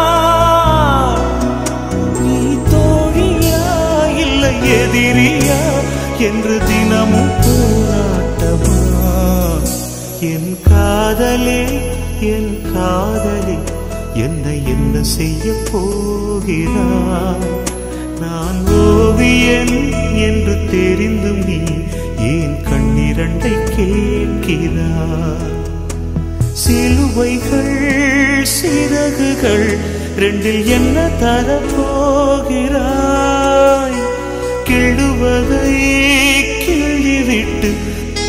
நீ தோழியா இல்லை எதிரியா என்று தினமும் போராட்டமா என் காதலே என் காதலே என்னை என்ன செய்ய போகிறாய் நான் ஓவியன் என்று தெரிந்தும் நீ ஏன் கண்ணிரண்டை கேட்கிறாய் சிலுவைகள் சிறகுகள் ரெண்டில் என்ன தரப்போகிறாய் கிள்ளுவதை கிள்ளிவிட்டு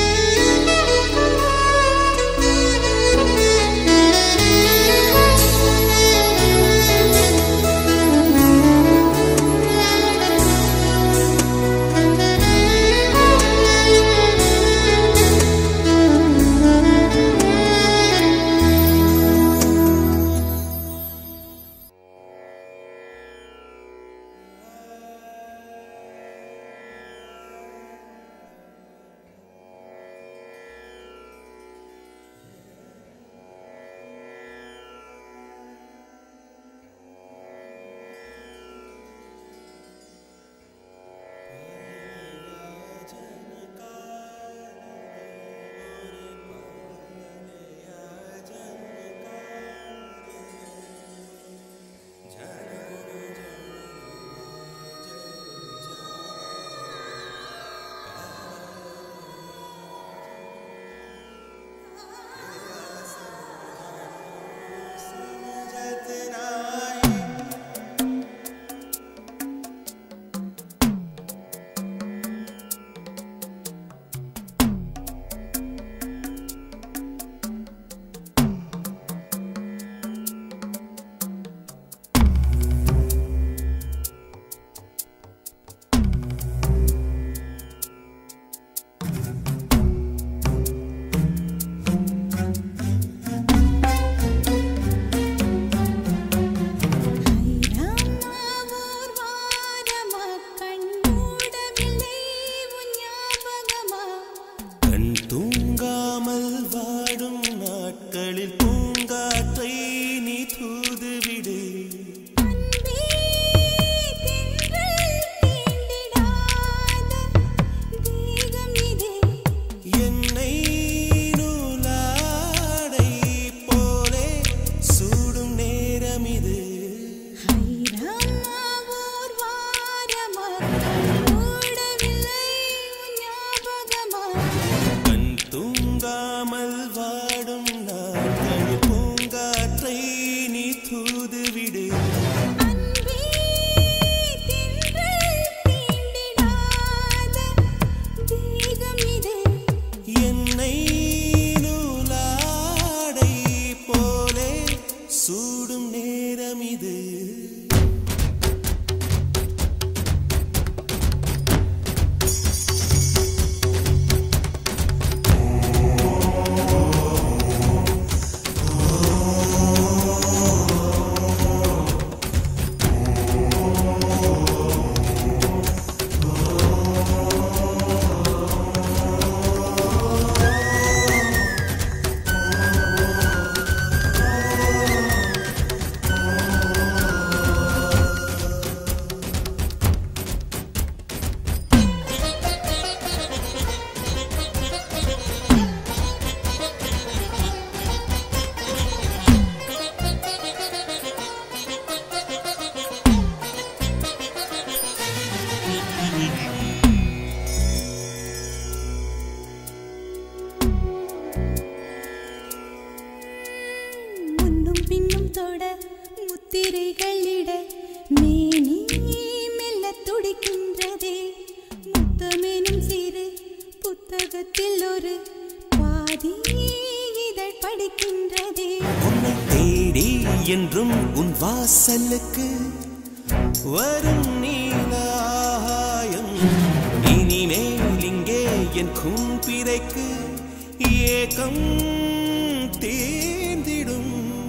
ஐராமாவூர் வாரமா கண்மூடவில்லை உன் ஞாபகமா கண் தூங்காமல் வாடும் நாட்களில் பூங்காற்றை நீ தூதுவிடு அன்பே தென்றல் தீண்டிடாத தேகம் இதே என்னை நூலாடை போலே சூடும் நேரம் இது ஐராமாவூர் வாரமா கண்மூடவில்லை உன் ஞாபகமா கண் தூங்காமல் வாடும் நாட்களில் பூங்காற்றை நீ தூதுவிடு அன்பே தென்றல் தீண்டிடாத தேகம் இதே என்னை நூலாடை போலே சூடும் நேரம் இது முன்னும் பின்னும் தொட முத்திரைகளிட மேனி மெல்ல துடிக்கின்றதே முத்தமெனும் சிறு புத்தகத்தில் ஒரு பாதி இதழ் படிக்கின்றதே உன்னை தேடி என்றும் உன் வாசலுக்கு வரும் நீலாயம் இனிமேல் இங்கே என் கும்பிரைக்கு ஏகம் தேர்ந்திடும்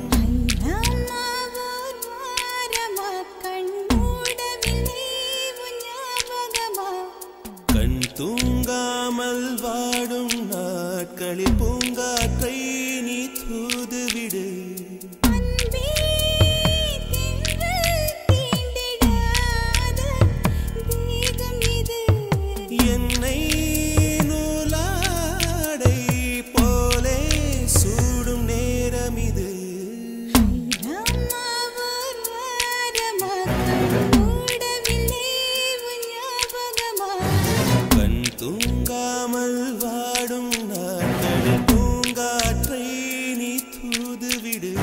கண் தூங்காமல் வாடும் நாட்களில் பூங்காற்றை நீ தூதுவிடு என்னை நூலாடை போலே சூடும் நேரம் இது கண் தூங்காமல் வாடும் நாட்களில் பூங்காற்றை நீ தூதுவிடு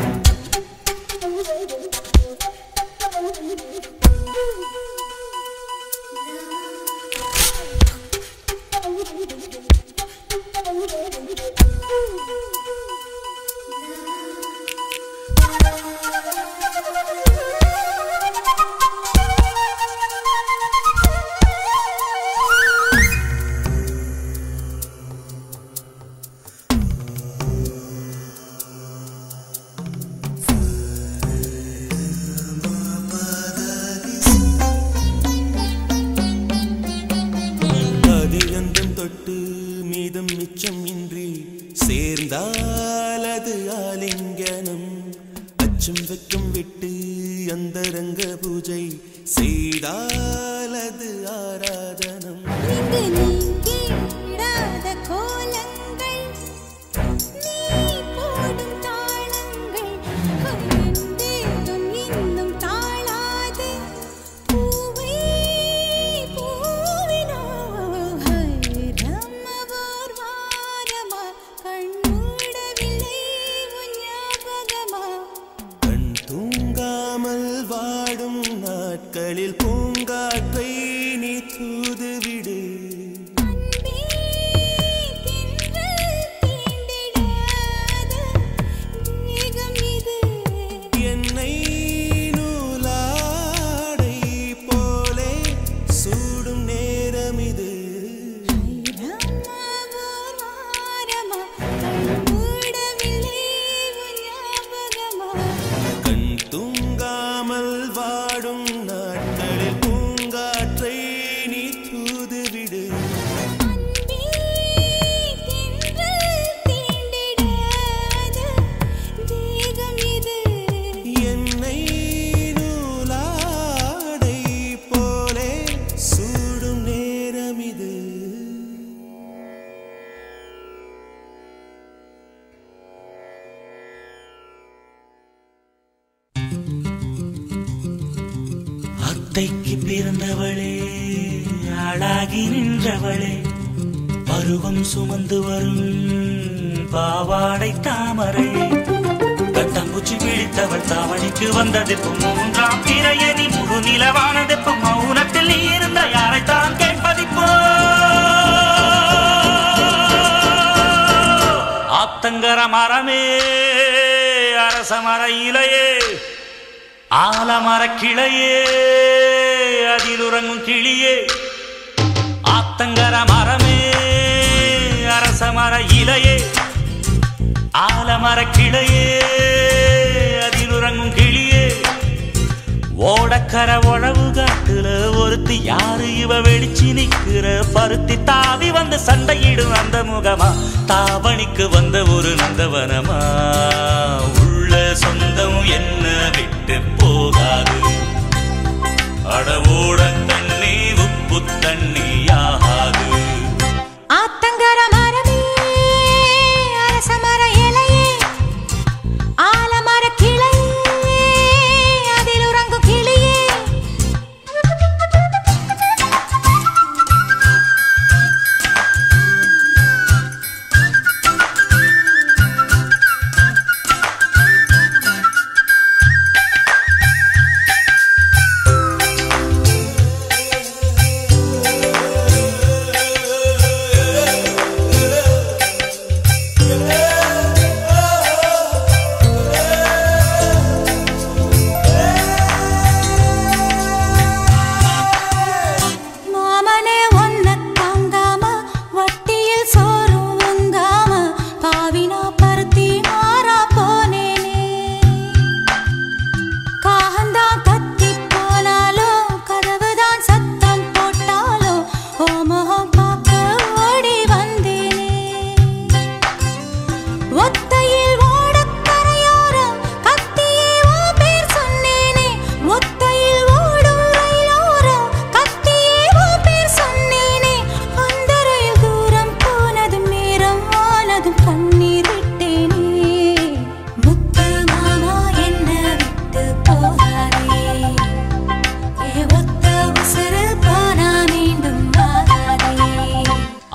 அதிகந்தம் தொட்டு மீதம் மிச்சம் இன்றி சேர்ந்தால் அது ஆலிங்கனம் அச்சம் வெக்கம் விட்டு அந்தரங்க பூஜை செய்தால் அது ஆராதனம் கோலங்கள் நீ போடும் தாளங்கள் எந்தேதும் இன்னும் தாழாது பூவே பூவினோ ரம்மவோர் வாரமா கண்மூடவில்லை உன் ஞாபகமா கண் தூங்காமல் வாடும் நாட்களில் பூங்காற்றை நீ தூதுவிடு அன்பே தென்றல் தீண்டிடாத மேகம் இது என்னை நூலாடை போலே சூடும் நேரம் இது ரம்மவோர் வாரமா கண்மூடவில்லை உன் ஞாபகமா கண் தூங்காமல் வாடும் நாட்களில் பூங்காற்றை நீ தூதுவிடு அன்பே தென்றல் தீண்டிடாத தேகம் இது என்னை நூலாடை போலே சூடும் நேரம் இது அத்தைக்கு பிறந்தவளே அழகி நின்றவளே பருவம் சுமந்து வரும் பாவாடை தாமரை கட்டம்பூச்சி பிடித்தவள் தாவணிக்கு வந்ததெப்பும் மூன்றாம் பிறையணி முழு நிலவானதெப்பும் மௌனத்தில் நீ இருந்த யாரைத்தான் கேட்பதிப்போ ஆத்தங்கர மரமே அரச மர இலையே ஆலமர கிளையே அதில் உறங்கும் கிளியே ஆத்தங்கர மரமே அரச மர இலையே ஆலமர கிளையே அதில் உறங்கும் கிளியே ஓடக்கர உழவு காட்டுல ஒருத்தி யாரு இவ வெளிச்சு நிக்கிற பருத்தி தாவி வந்து சண்டையிடும் அந்த முகமா தாவணிக்கு வந்த ஒரு நந்தவனமா உள்ள சொந்தம் என்ன விட்டு போகாது அடவோட தண்ணி உப்பு தண்ணியாகாது ஆத்தங்கர மரமே அரச மர இலையே ஆலமர கிளையே அதில் உறங்கும் கிளியே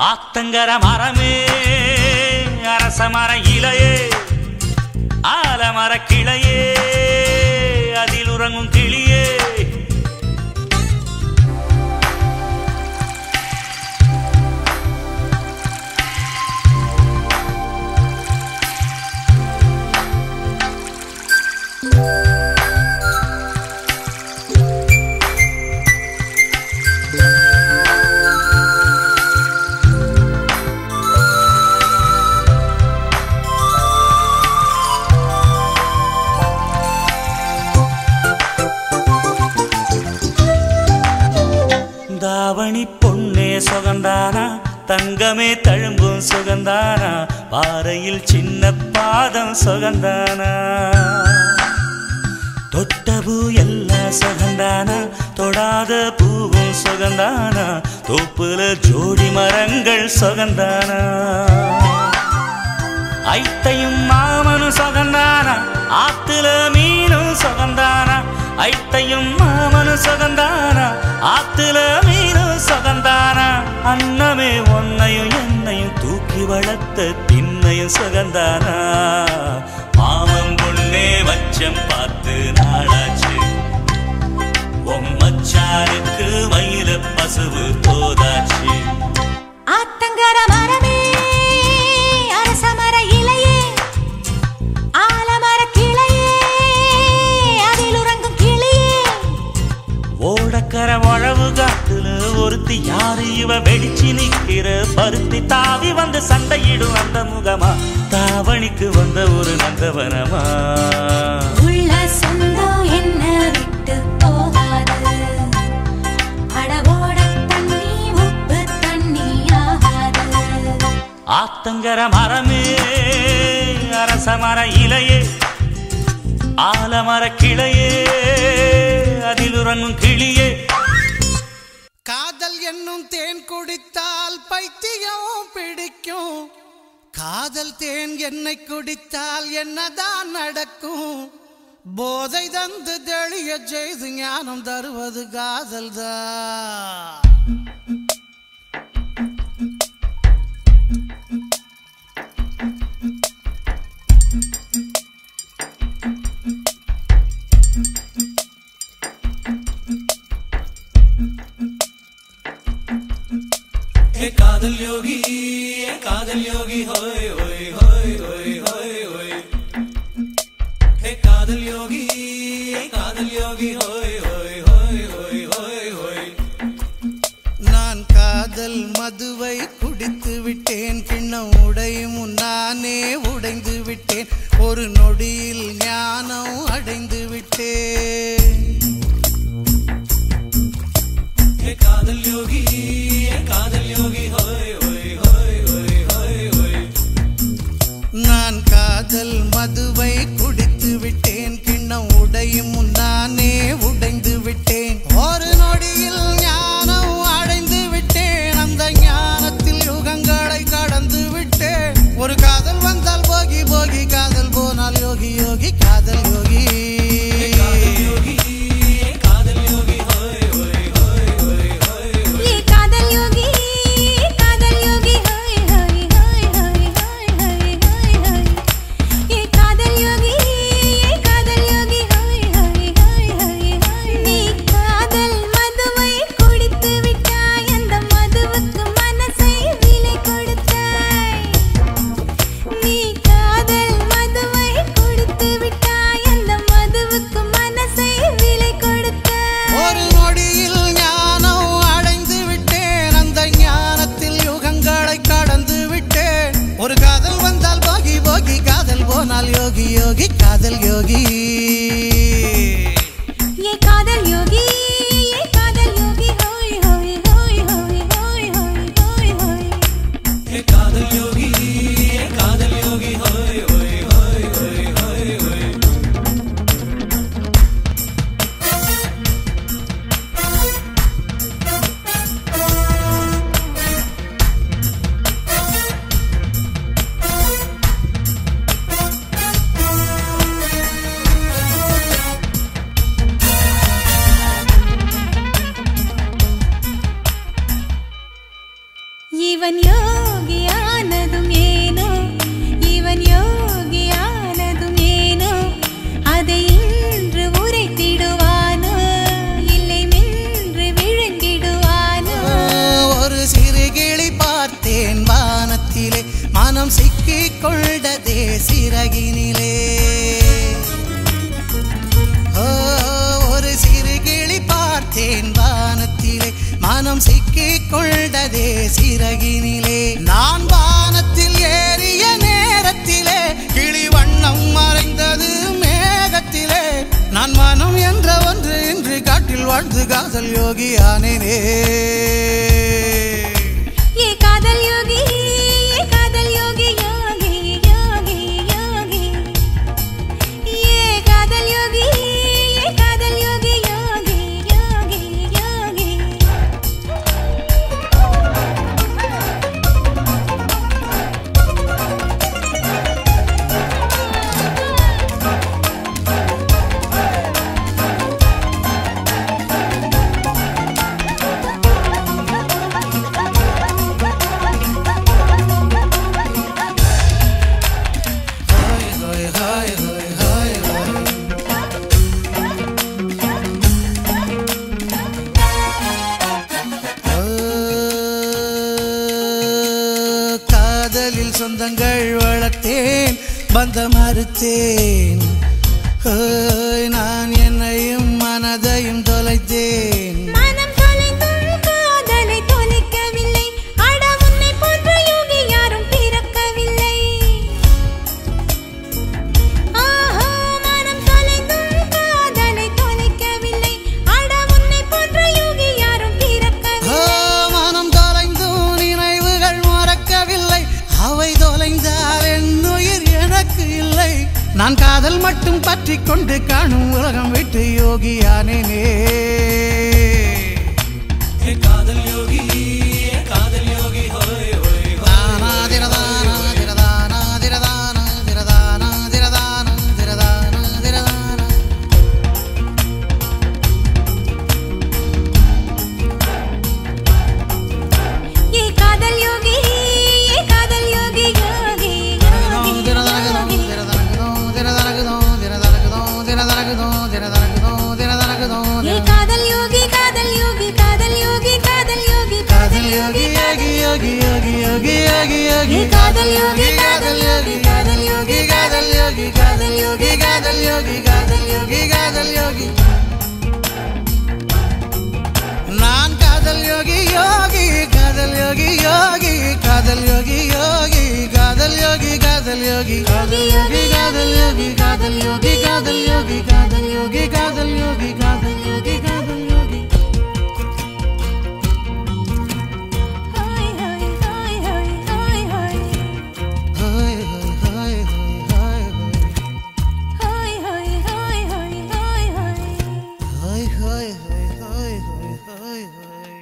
ஆத்தங்கர மரமே அரச மர இலையே ஆலமர கிளையே அதில் உறங்கும் கிளியே தாவணி பொன்னே சுகந்தானா தங்கமே தழும்பும் சுகந்தானா பாறையில் சின்ன பாதம் சுகந்தானா தொட்டபூ எல்லாம் சுகந்தானா தொடாத பூவும் சுகந்தானா தோப்புல ஜோடி மரங்கள் சுகந்தானா ஐத்தையும் மாமனும் சுகந்தானா ஆத்துல மீனும் சுகந்தானா ஐத்தையும் மாமனும் சுகந்தானா ஆத்துல மீனும் சுகந்தானா அன்னமே ஒன்னையும் என்னையும் தூக்கி வளர்த்த திண்ணையும் சுகந்தானா மாமன் பொண்ணே வச்சம் பார்த்து நாளாச்சு உம்மச்சாருக்கு மயில பசுவு போதாச்சு ஆத்தங்கர மரமே அரச மர இலையே ஆலமர கிளையே அதில் உறங்கும் கிளியே ஓடக்கர உழவு காத்துல ஒருத்தி யாரு இவ வெடிச்சு நிக்கிற பருத்தி தாவி வந்து சண்டையிடும் அந்த முகமா தாவணிக்கு வந்த ஒரு நந்தவனமா உள்ள சொந்தம் என்ன விட்டு போகாது அடவோட தண்ணி உப்பு தண்ணி ஆகாது ஆத்தங்கர மரமே அரச மர இலையே ஆலமர கிளையே அதில் உறங்கும் கிளியே காதல் என்னும் தேன் குடித்தால் பைத்தியம் பிடிக்கும் காதல் தேன் என்னை குடித்தால் என்னதான் நடக்கும் போதை தந்து தெளிய செய்து ஞானம் தருவது காதல் தான் हे कादल योगी हे कादल योगी होय होय होय होय होय होय हे कादल योगी हे कादल योगी होय होय होय होय होय होय நான் காதல் மதுவை குடித்து விட்டேன் கிண்ணம் உடையும் நானே உடைந்து விட்டேன் ஒரு நொடியில் ஞானம் அடைந்து விட்டேன் हे कादल योगी हे कादल योगी होय होय होय होय होय होय நான் காதல் மதுவை குடித்து விட்டேன் கிண்ணம் உடையும் நானே உடைந்து விட்டேன் ஒரு நொடியில் ஞானம் அடைந்து விட்டேன் அந்த ஞானத்தில் யுகங்களை கடந்து விட்டேன் ஒரு காதல் வந்தால் போகி போகி காதல் போனால் யோகி யோகி காதல் யோகி हे कादल योगी होय होय होय होय होय ये कादल योगी कादल योगी हाय hi hi hi hi hi hi हाय ये कादल योगी ये कादल योगी हाय हाय हाय हाय சிக்கிக் கொண்டதே சிறகினிலே ஓ, ஒரு சிறு கிளி பார்த்தேன் வானத்திலே மனம் சிக்கிக் கொண்டதே சிறகினிலே நான் வானத்தில் ஏறிய நேரத்திலே கிளி வண்ணம் மறைந்தது மேகத்திலே நான் மனம் என்ற ஒன்று இன்று காட்டில் வாழ்ந்து காதல் யோகி ஆனேனே ये कादल योगी ये कादल योगी योगी योगी योगी ये कादल योगी ये कादल योगी योगी योगी योगी காதலில் சொந்தங்கள் வளர்த்தேன் பந்த மறுத்தேன் ஓய், நான் என்னையும் மனதையும் தொலைத்தேன் மனம் தொலைந்தும் காதலை தொலைக்கவில்லை அட உன்னை போன்ற யோகி யாரும் பிறக்கவில்லை ஆஹா மனம் தொலைந்தும் காதலை தொலைக்கவில்லை அட உன்னை போன்ற யோகி யாரும் ஓ, பிறக்கவில்லை மனம் தொலைந்தும் நினைவுகள் மறக்கவில்லை அவை தொலைந்தால் என் உயிர் எனக்கு இல்லை நான் காதல் மட்டும் பற்றி கொண்டு காணும் உலகம் விட்டு யோகியானேனே हे कादल योगी हे कादल योगी होय होय होय தானா திரதானா திரதானா திரதானா திரதானா திரதானா திரதானா திரதானா ये कादल योगी ये कादल योगी योगी योगी योगी ये कादल योगी कादल योगी कादल योगी कादल योगी कादल योगी कादल योगी ये कादल योगी कादल योगी कादल योगी कादल योगी कादल योगी कादल योगी कादल योगी कादल योगी நான் காதல் யோகி யோகி காதல் யோகி யோகி காதல் யோகி யோகி காதல் யோகி காதல் யோகி காதல் யோகி காதல் யோகி காதல் யோகி காதல் யோகி காதல் யோகி காதல் யோகி காதல் யோகி காதல் யோகி hi hi hi hi hi hi hi hi hi hi hi hi hi hi hi hi hi hi hi hi hi hi hi hi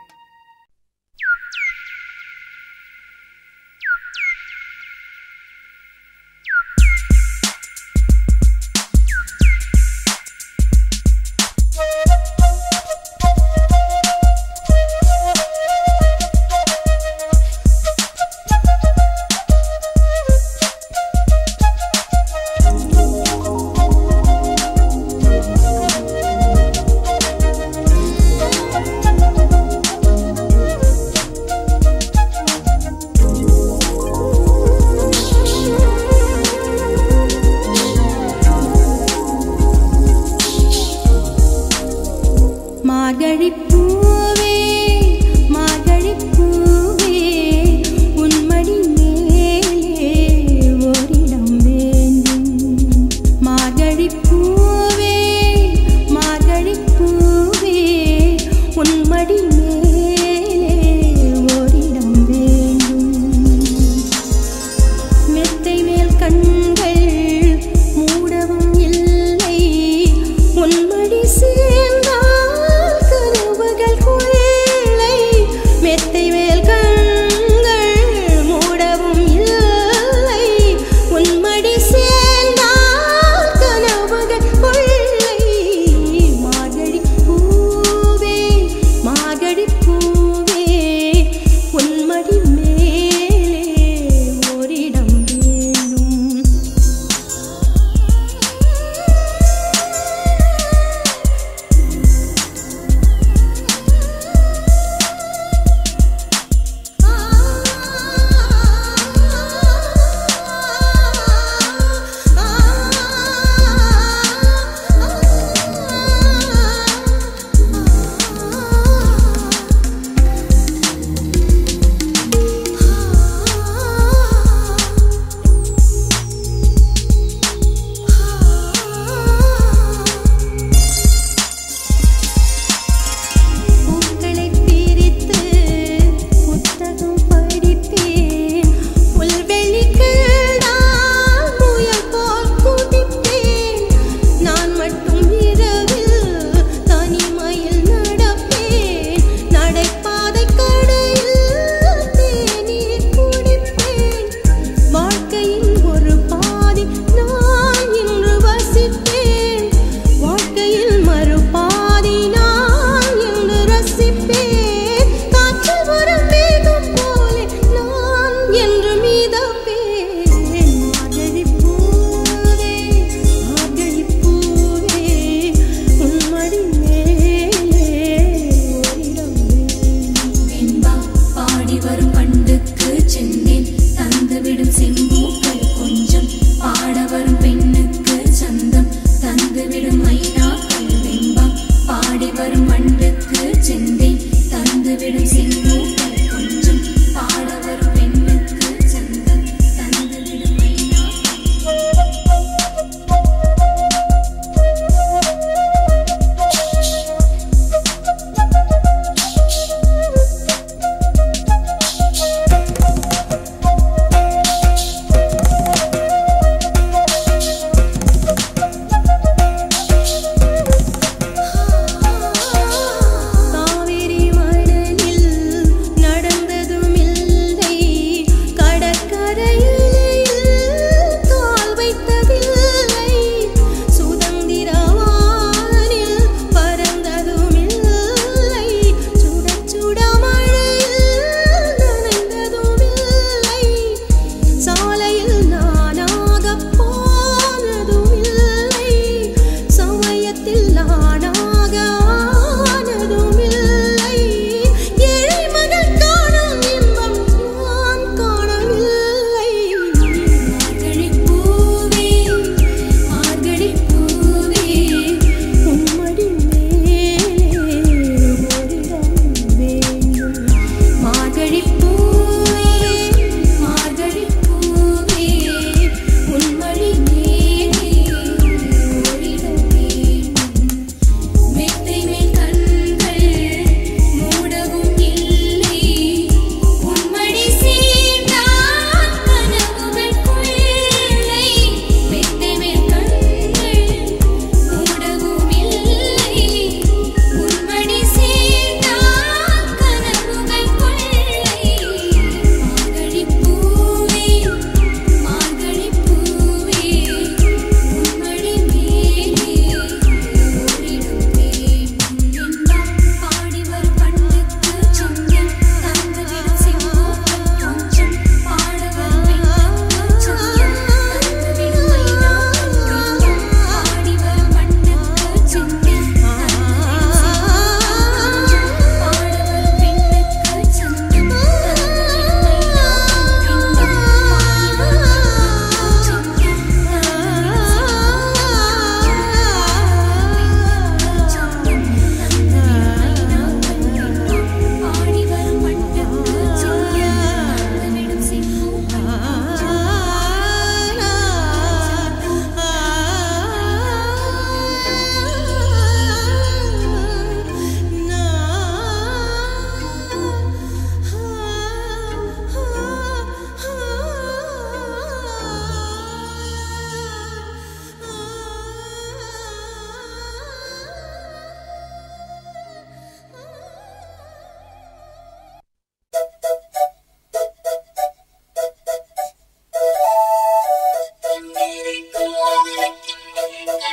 மார்கழி பூவே மார்கழி பூவே உன்மடி மேலே ஓரிடம் வேண்டும் மார்கழி பூவே மார்கழி பூவே உன்மடி மேலே ஓரிடம் வேண்டும் மெத்தை மேல் கண்கள் மூடவும் இல்லை உன்மடி சேர்ந்தால் கனவுகள்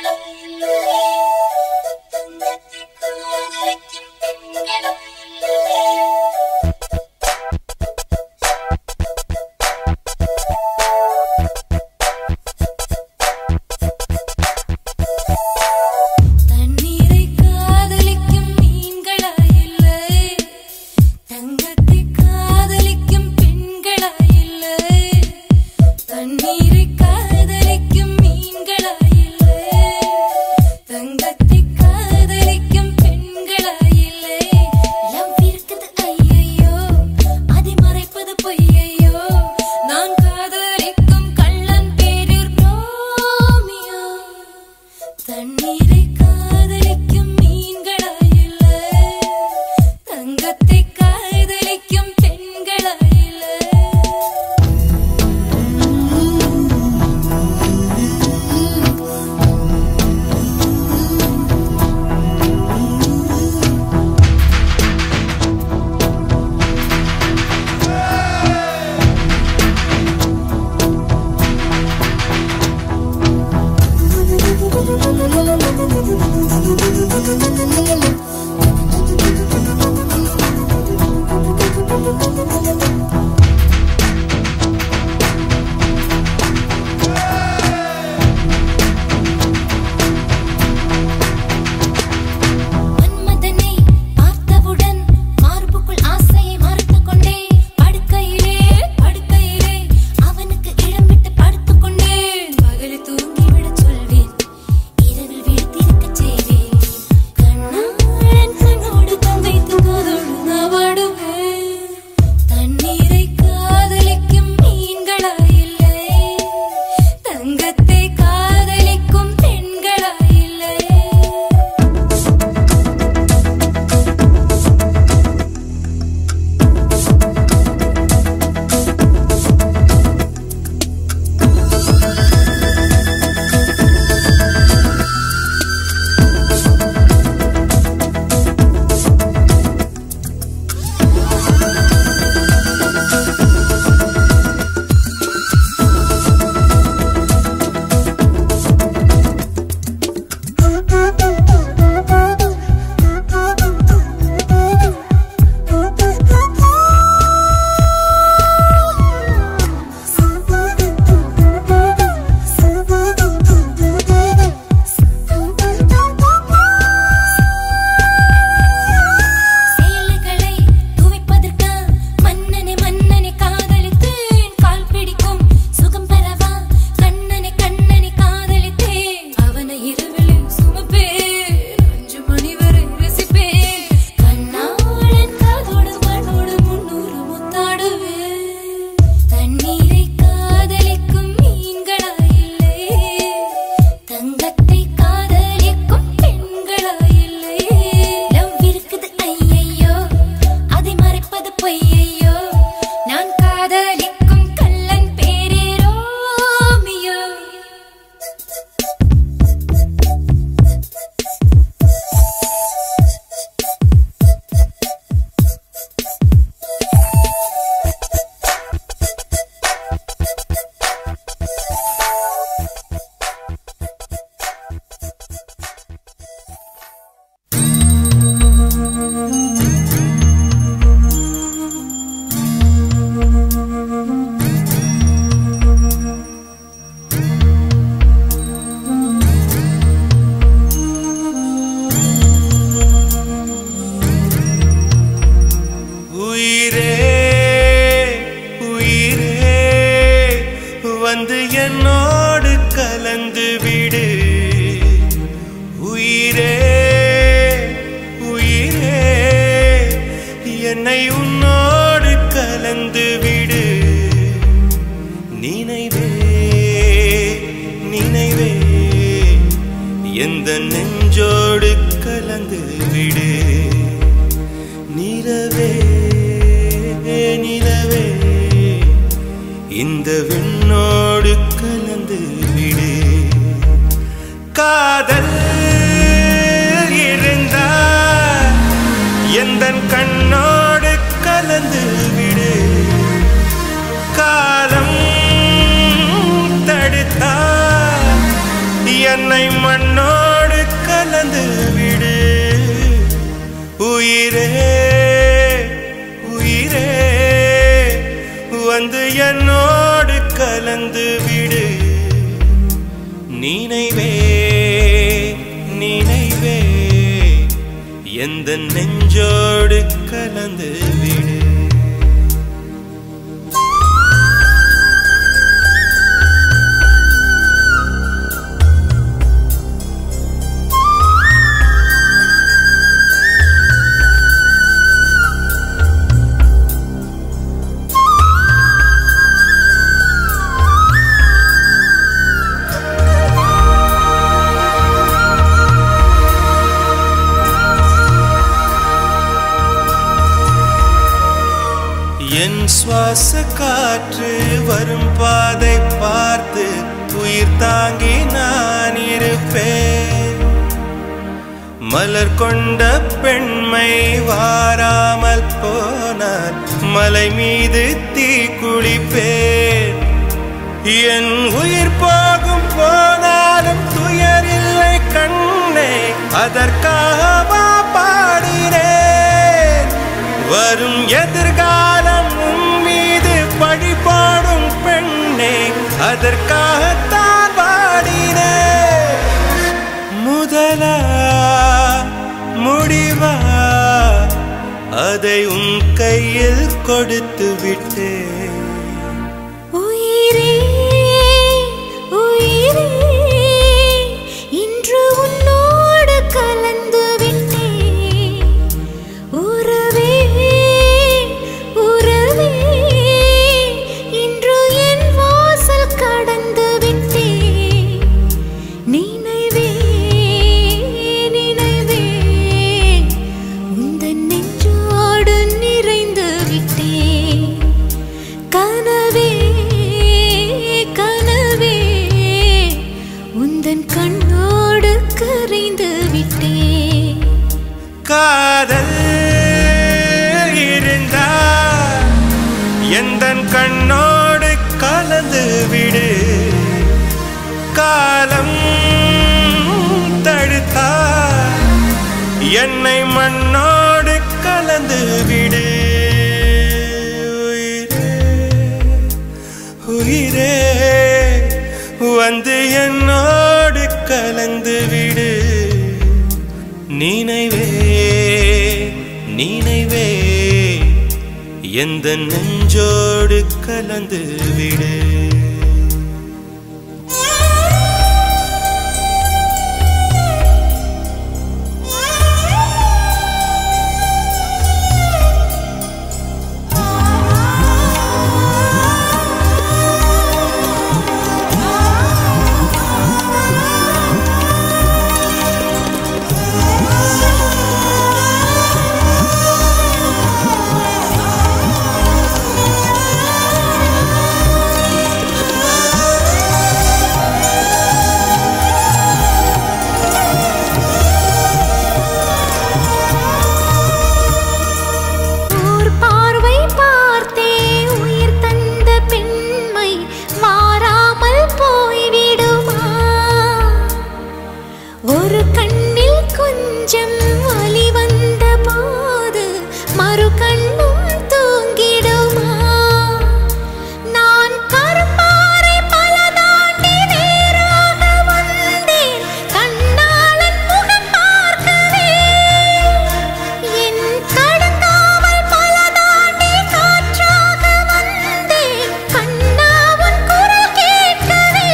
தண்ணீரை காதலிக்கும் மீன்களா இல்லை தங்கத்தை காதலிக்கும் பெண்களா இல்லை தண்ணீரை காதலிக்கும் மீன்களா இல்லை தங்கத்தை காதலிக்கும் பெண்களா இல்லை லவ் இருக்குது ஐயையோ அதை மறைப்பது பொய்யையோ நான் காதலிக்கும் கள்ளன் பேரில் ரோமியோ தண்ணீரை காதலிக்கும் மீன்களா இல்லை தங்கத்தை காதலிக்கும் பெண்களா இல்லை மன்மதனை பார்த்தவுடன் மார்புக்குள் ஆசையை மறைத்துக் கொண்டே படுக்கையிலே படுக்கையிலே அவனுக்கு இடம் விட்டு படுத்துக் கொண்டேன் பகலில் தூங்கிவிடச் சொல்வேன் இரவில் விழித்திருக்கச் செய்வேன் கண்ணாளன் கண்ணோடு தந்தைத்து காதோடு நான் வாடுவேன் தண்ணீரை காதலிக்கும் மீன்களா இல்லை தங்கத்தை காதலிக்கும் பெண்களா இல்லை சேலைகளை துவைப்பதற்கா மன்னனை மன்னனை காதலித்தேன் கால் பிடிக்கும் சுகம் பெறவா கண்ணனை கண்ணனை காதலித்தேன் அவனை இரவிலே சுமப்பேன் அஞ்சு மணி வரை ரசிப்பேன் கண்ணாளன் காதோடு மண்ணோடு முன்னூறு முத்தாடுவேன் தண்ணீரை காதலிக்கும் மீன்களா இல்லை தங்கத்தை காதலிக்கும் பெண்களா இல்லை லவ் இருக்குது ஐயையோ அதை மறைப்பது பொய்யையோ நான் காதலிக்கும் கள்ளன் பேரே ரோமியோ உயிரே உயிரே வந்து என்னோடு கலந்து விடு உயிரே உயிரே என்னை உன்னோடு கலந்து விடு நினைவே நினைவே எந்த நெஞ்சோடு கலந்து விடு நிலவே நிலவே இந்த விண்ணோடு கலந்து விடு காதல் இருந்தா எந்த கண்ணோடு கலந்து விடு காலம் தடுத்தா என்னை மண்ணோ கலந்து விடு உயிரே உயிரே வந்து என்னோடு கலந்து விடு நினைவே நினைவே எந்த நெஞ்சோடு கலந்து விடு என் சுவாச காற்று வரும் பாதை பார்த்து உயிர் தாங்கி நான் இருப்பேன் மலர் கொண்ட பெண்மை வாராமல் போனால் மலை மீது தீ குளிப்பேன் என் உயிர் போகும் போனாலும் துயரில்லை கண்ணே அதற்காக பாடினேன் வரும் எதிர்காலம் உன் மீது பழி போடும் பெண்ணே அதற்காகத்தான் பாடினேன் முதலா முடிவா அதை உன் கையில் கொடுத்து விட்டேன் உயிரே உயிரே இன்று உன்னோடு கலந்து விட்டேன் உறவே உறவே இன்று என் வாசல் கடந்து விட்டேன் நினைவே நினைவே உந்தன் நெஞ்சோடு நிறைந்து விட்டேன் கனவே கனவே உந்தன் கண்ணோடு கரைந்து விட்டேன் காதல் இருந்தா எந்த கண்ணோடு கலந்து விடு காலம் தடுத்தா என்னை மண்ணோடு கலந்து விடு உயிரே, உயிரே வந்து என்னோடு கலந்து விடு நினைவே நினைவே எந்த நெஞ்சோடு கலந்து விடு ஓர் பார்வை பார்த்தே உயிர் தந்த பெண்மை மாறாமல் போய்விடுமா ஒரு கண்ணில் கொஞ்சம் வலி வந்த போது மறு கண்ணும் தூங்கிடுமா நான் கருப்பாறை பல தாண்டி நேராக வந்தேன் கண்ணாளன் முகம் பார்க்கவே என் கடந்தாமல் பல தாண்டி காற்றாக வந்தேன் கண்ணா உன் குரல் கேட்கவே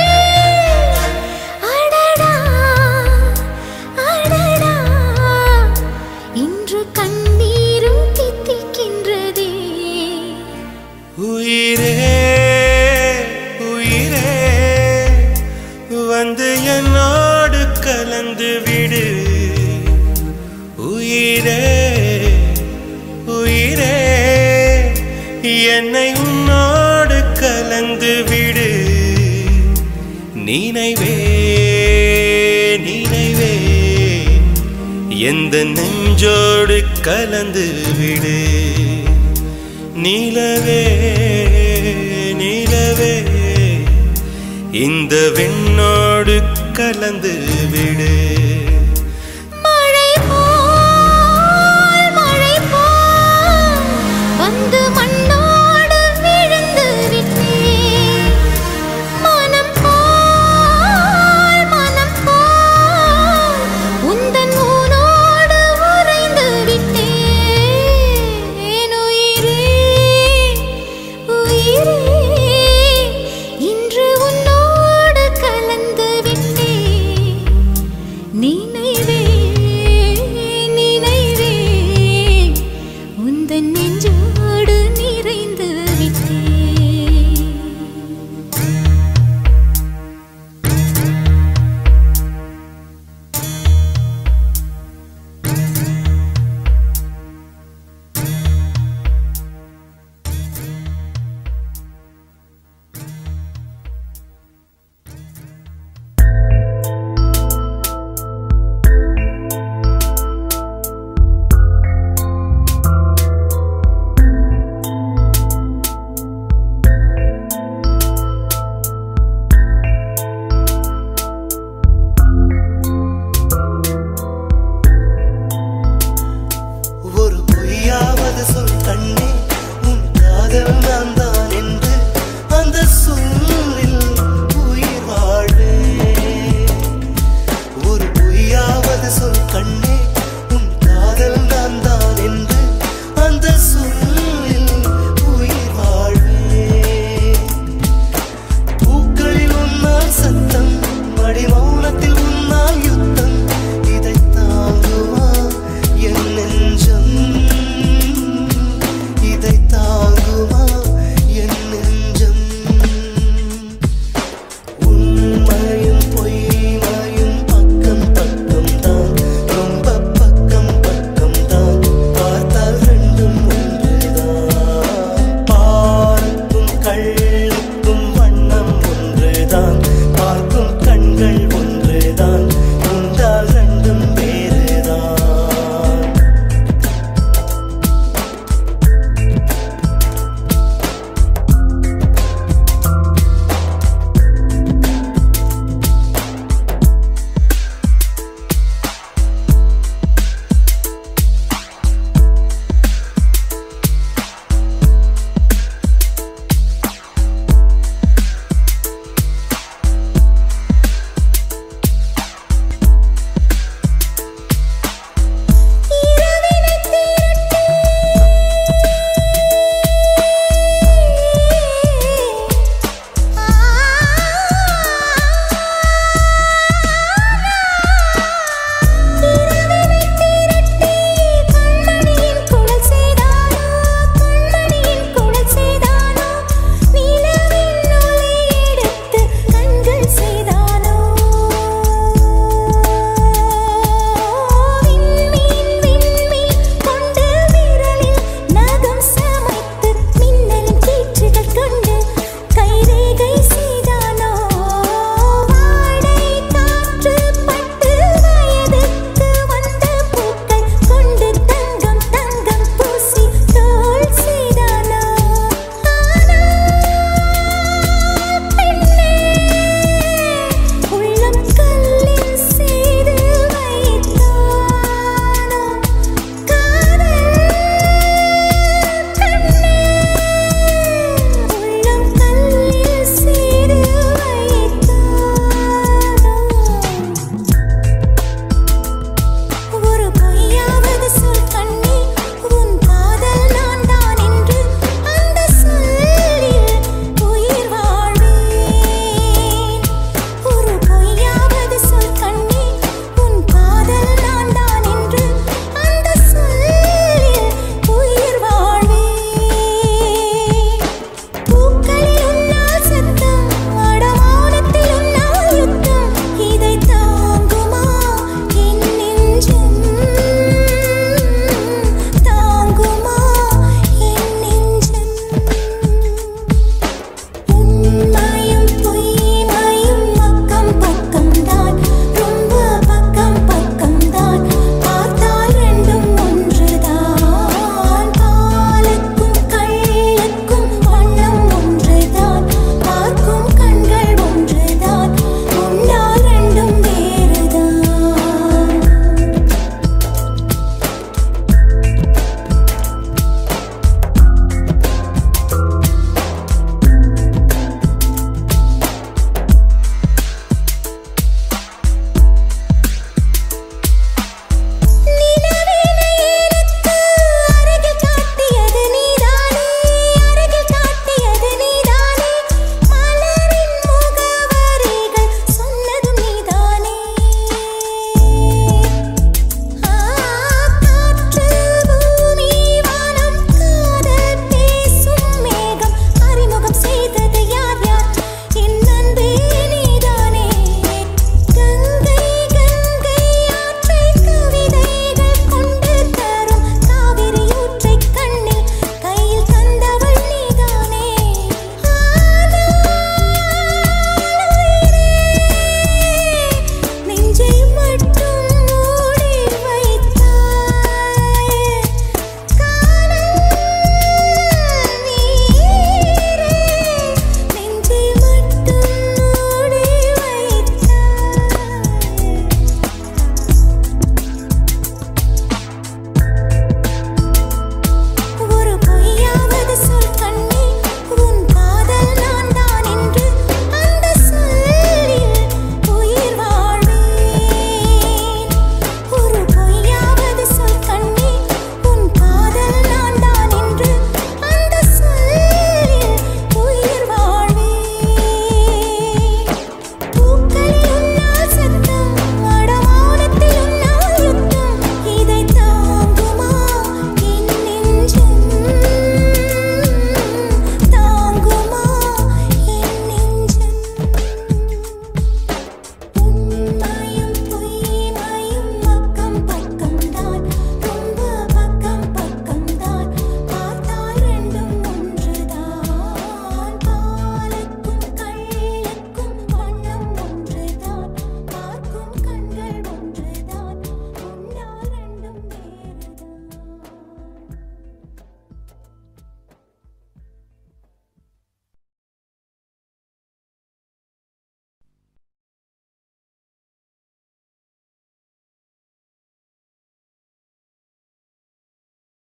அடடா அடடா இன்று கண்ணீரும் தித்திக்கின்றதே உயிரே உயிரே வந்து என்னோடு கலந்து விடு உயிரே உயிரே என்னை உன்னோடு கலந்து விடு நினைவே நினைவே எந்த நெஞ்சோடு கலந்து விடு நிலவே நிலவே இந்த விண்ணோடு கலந்து விடு நீவே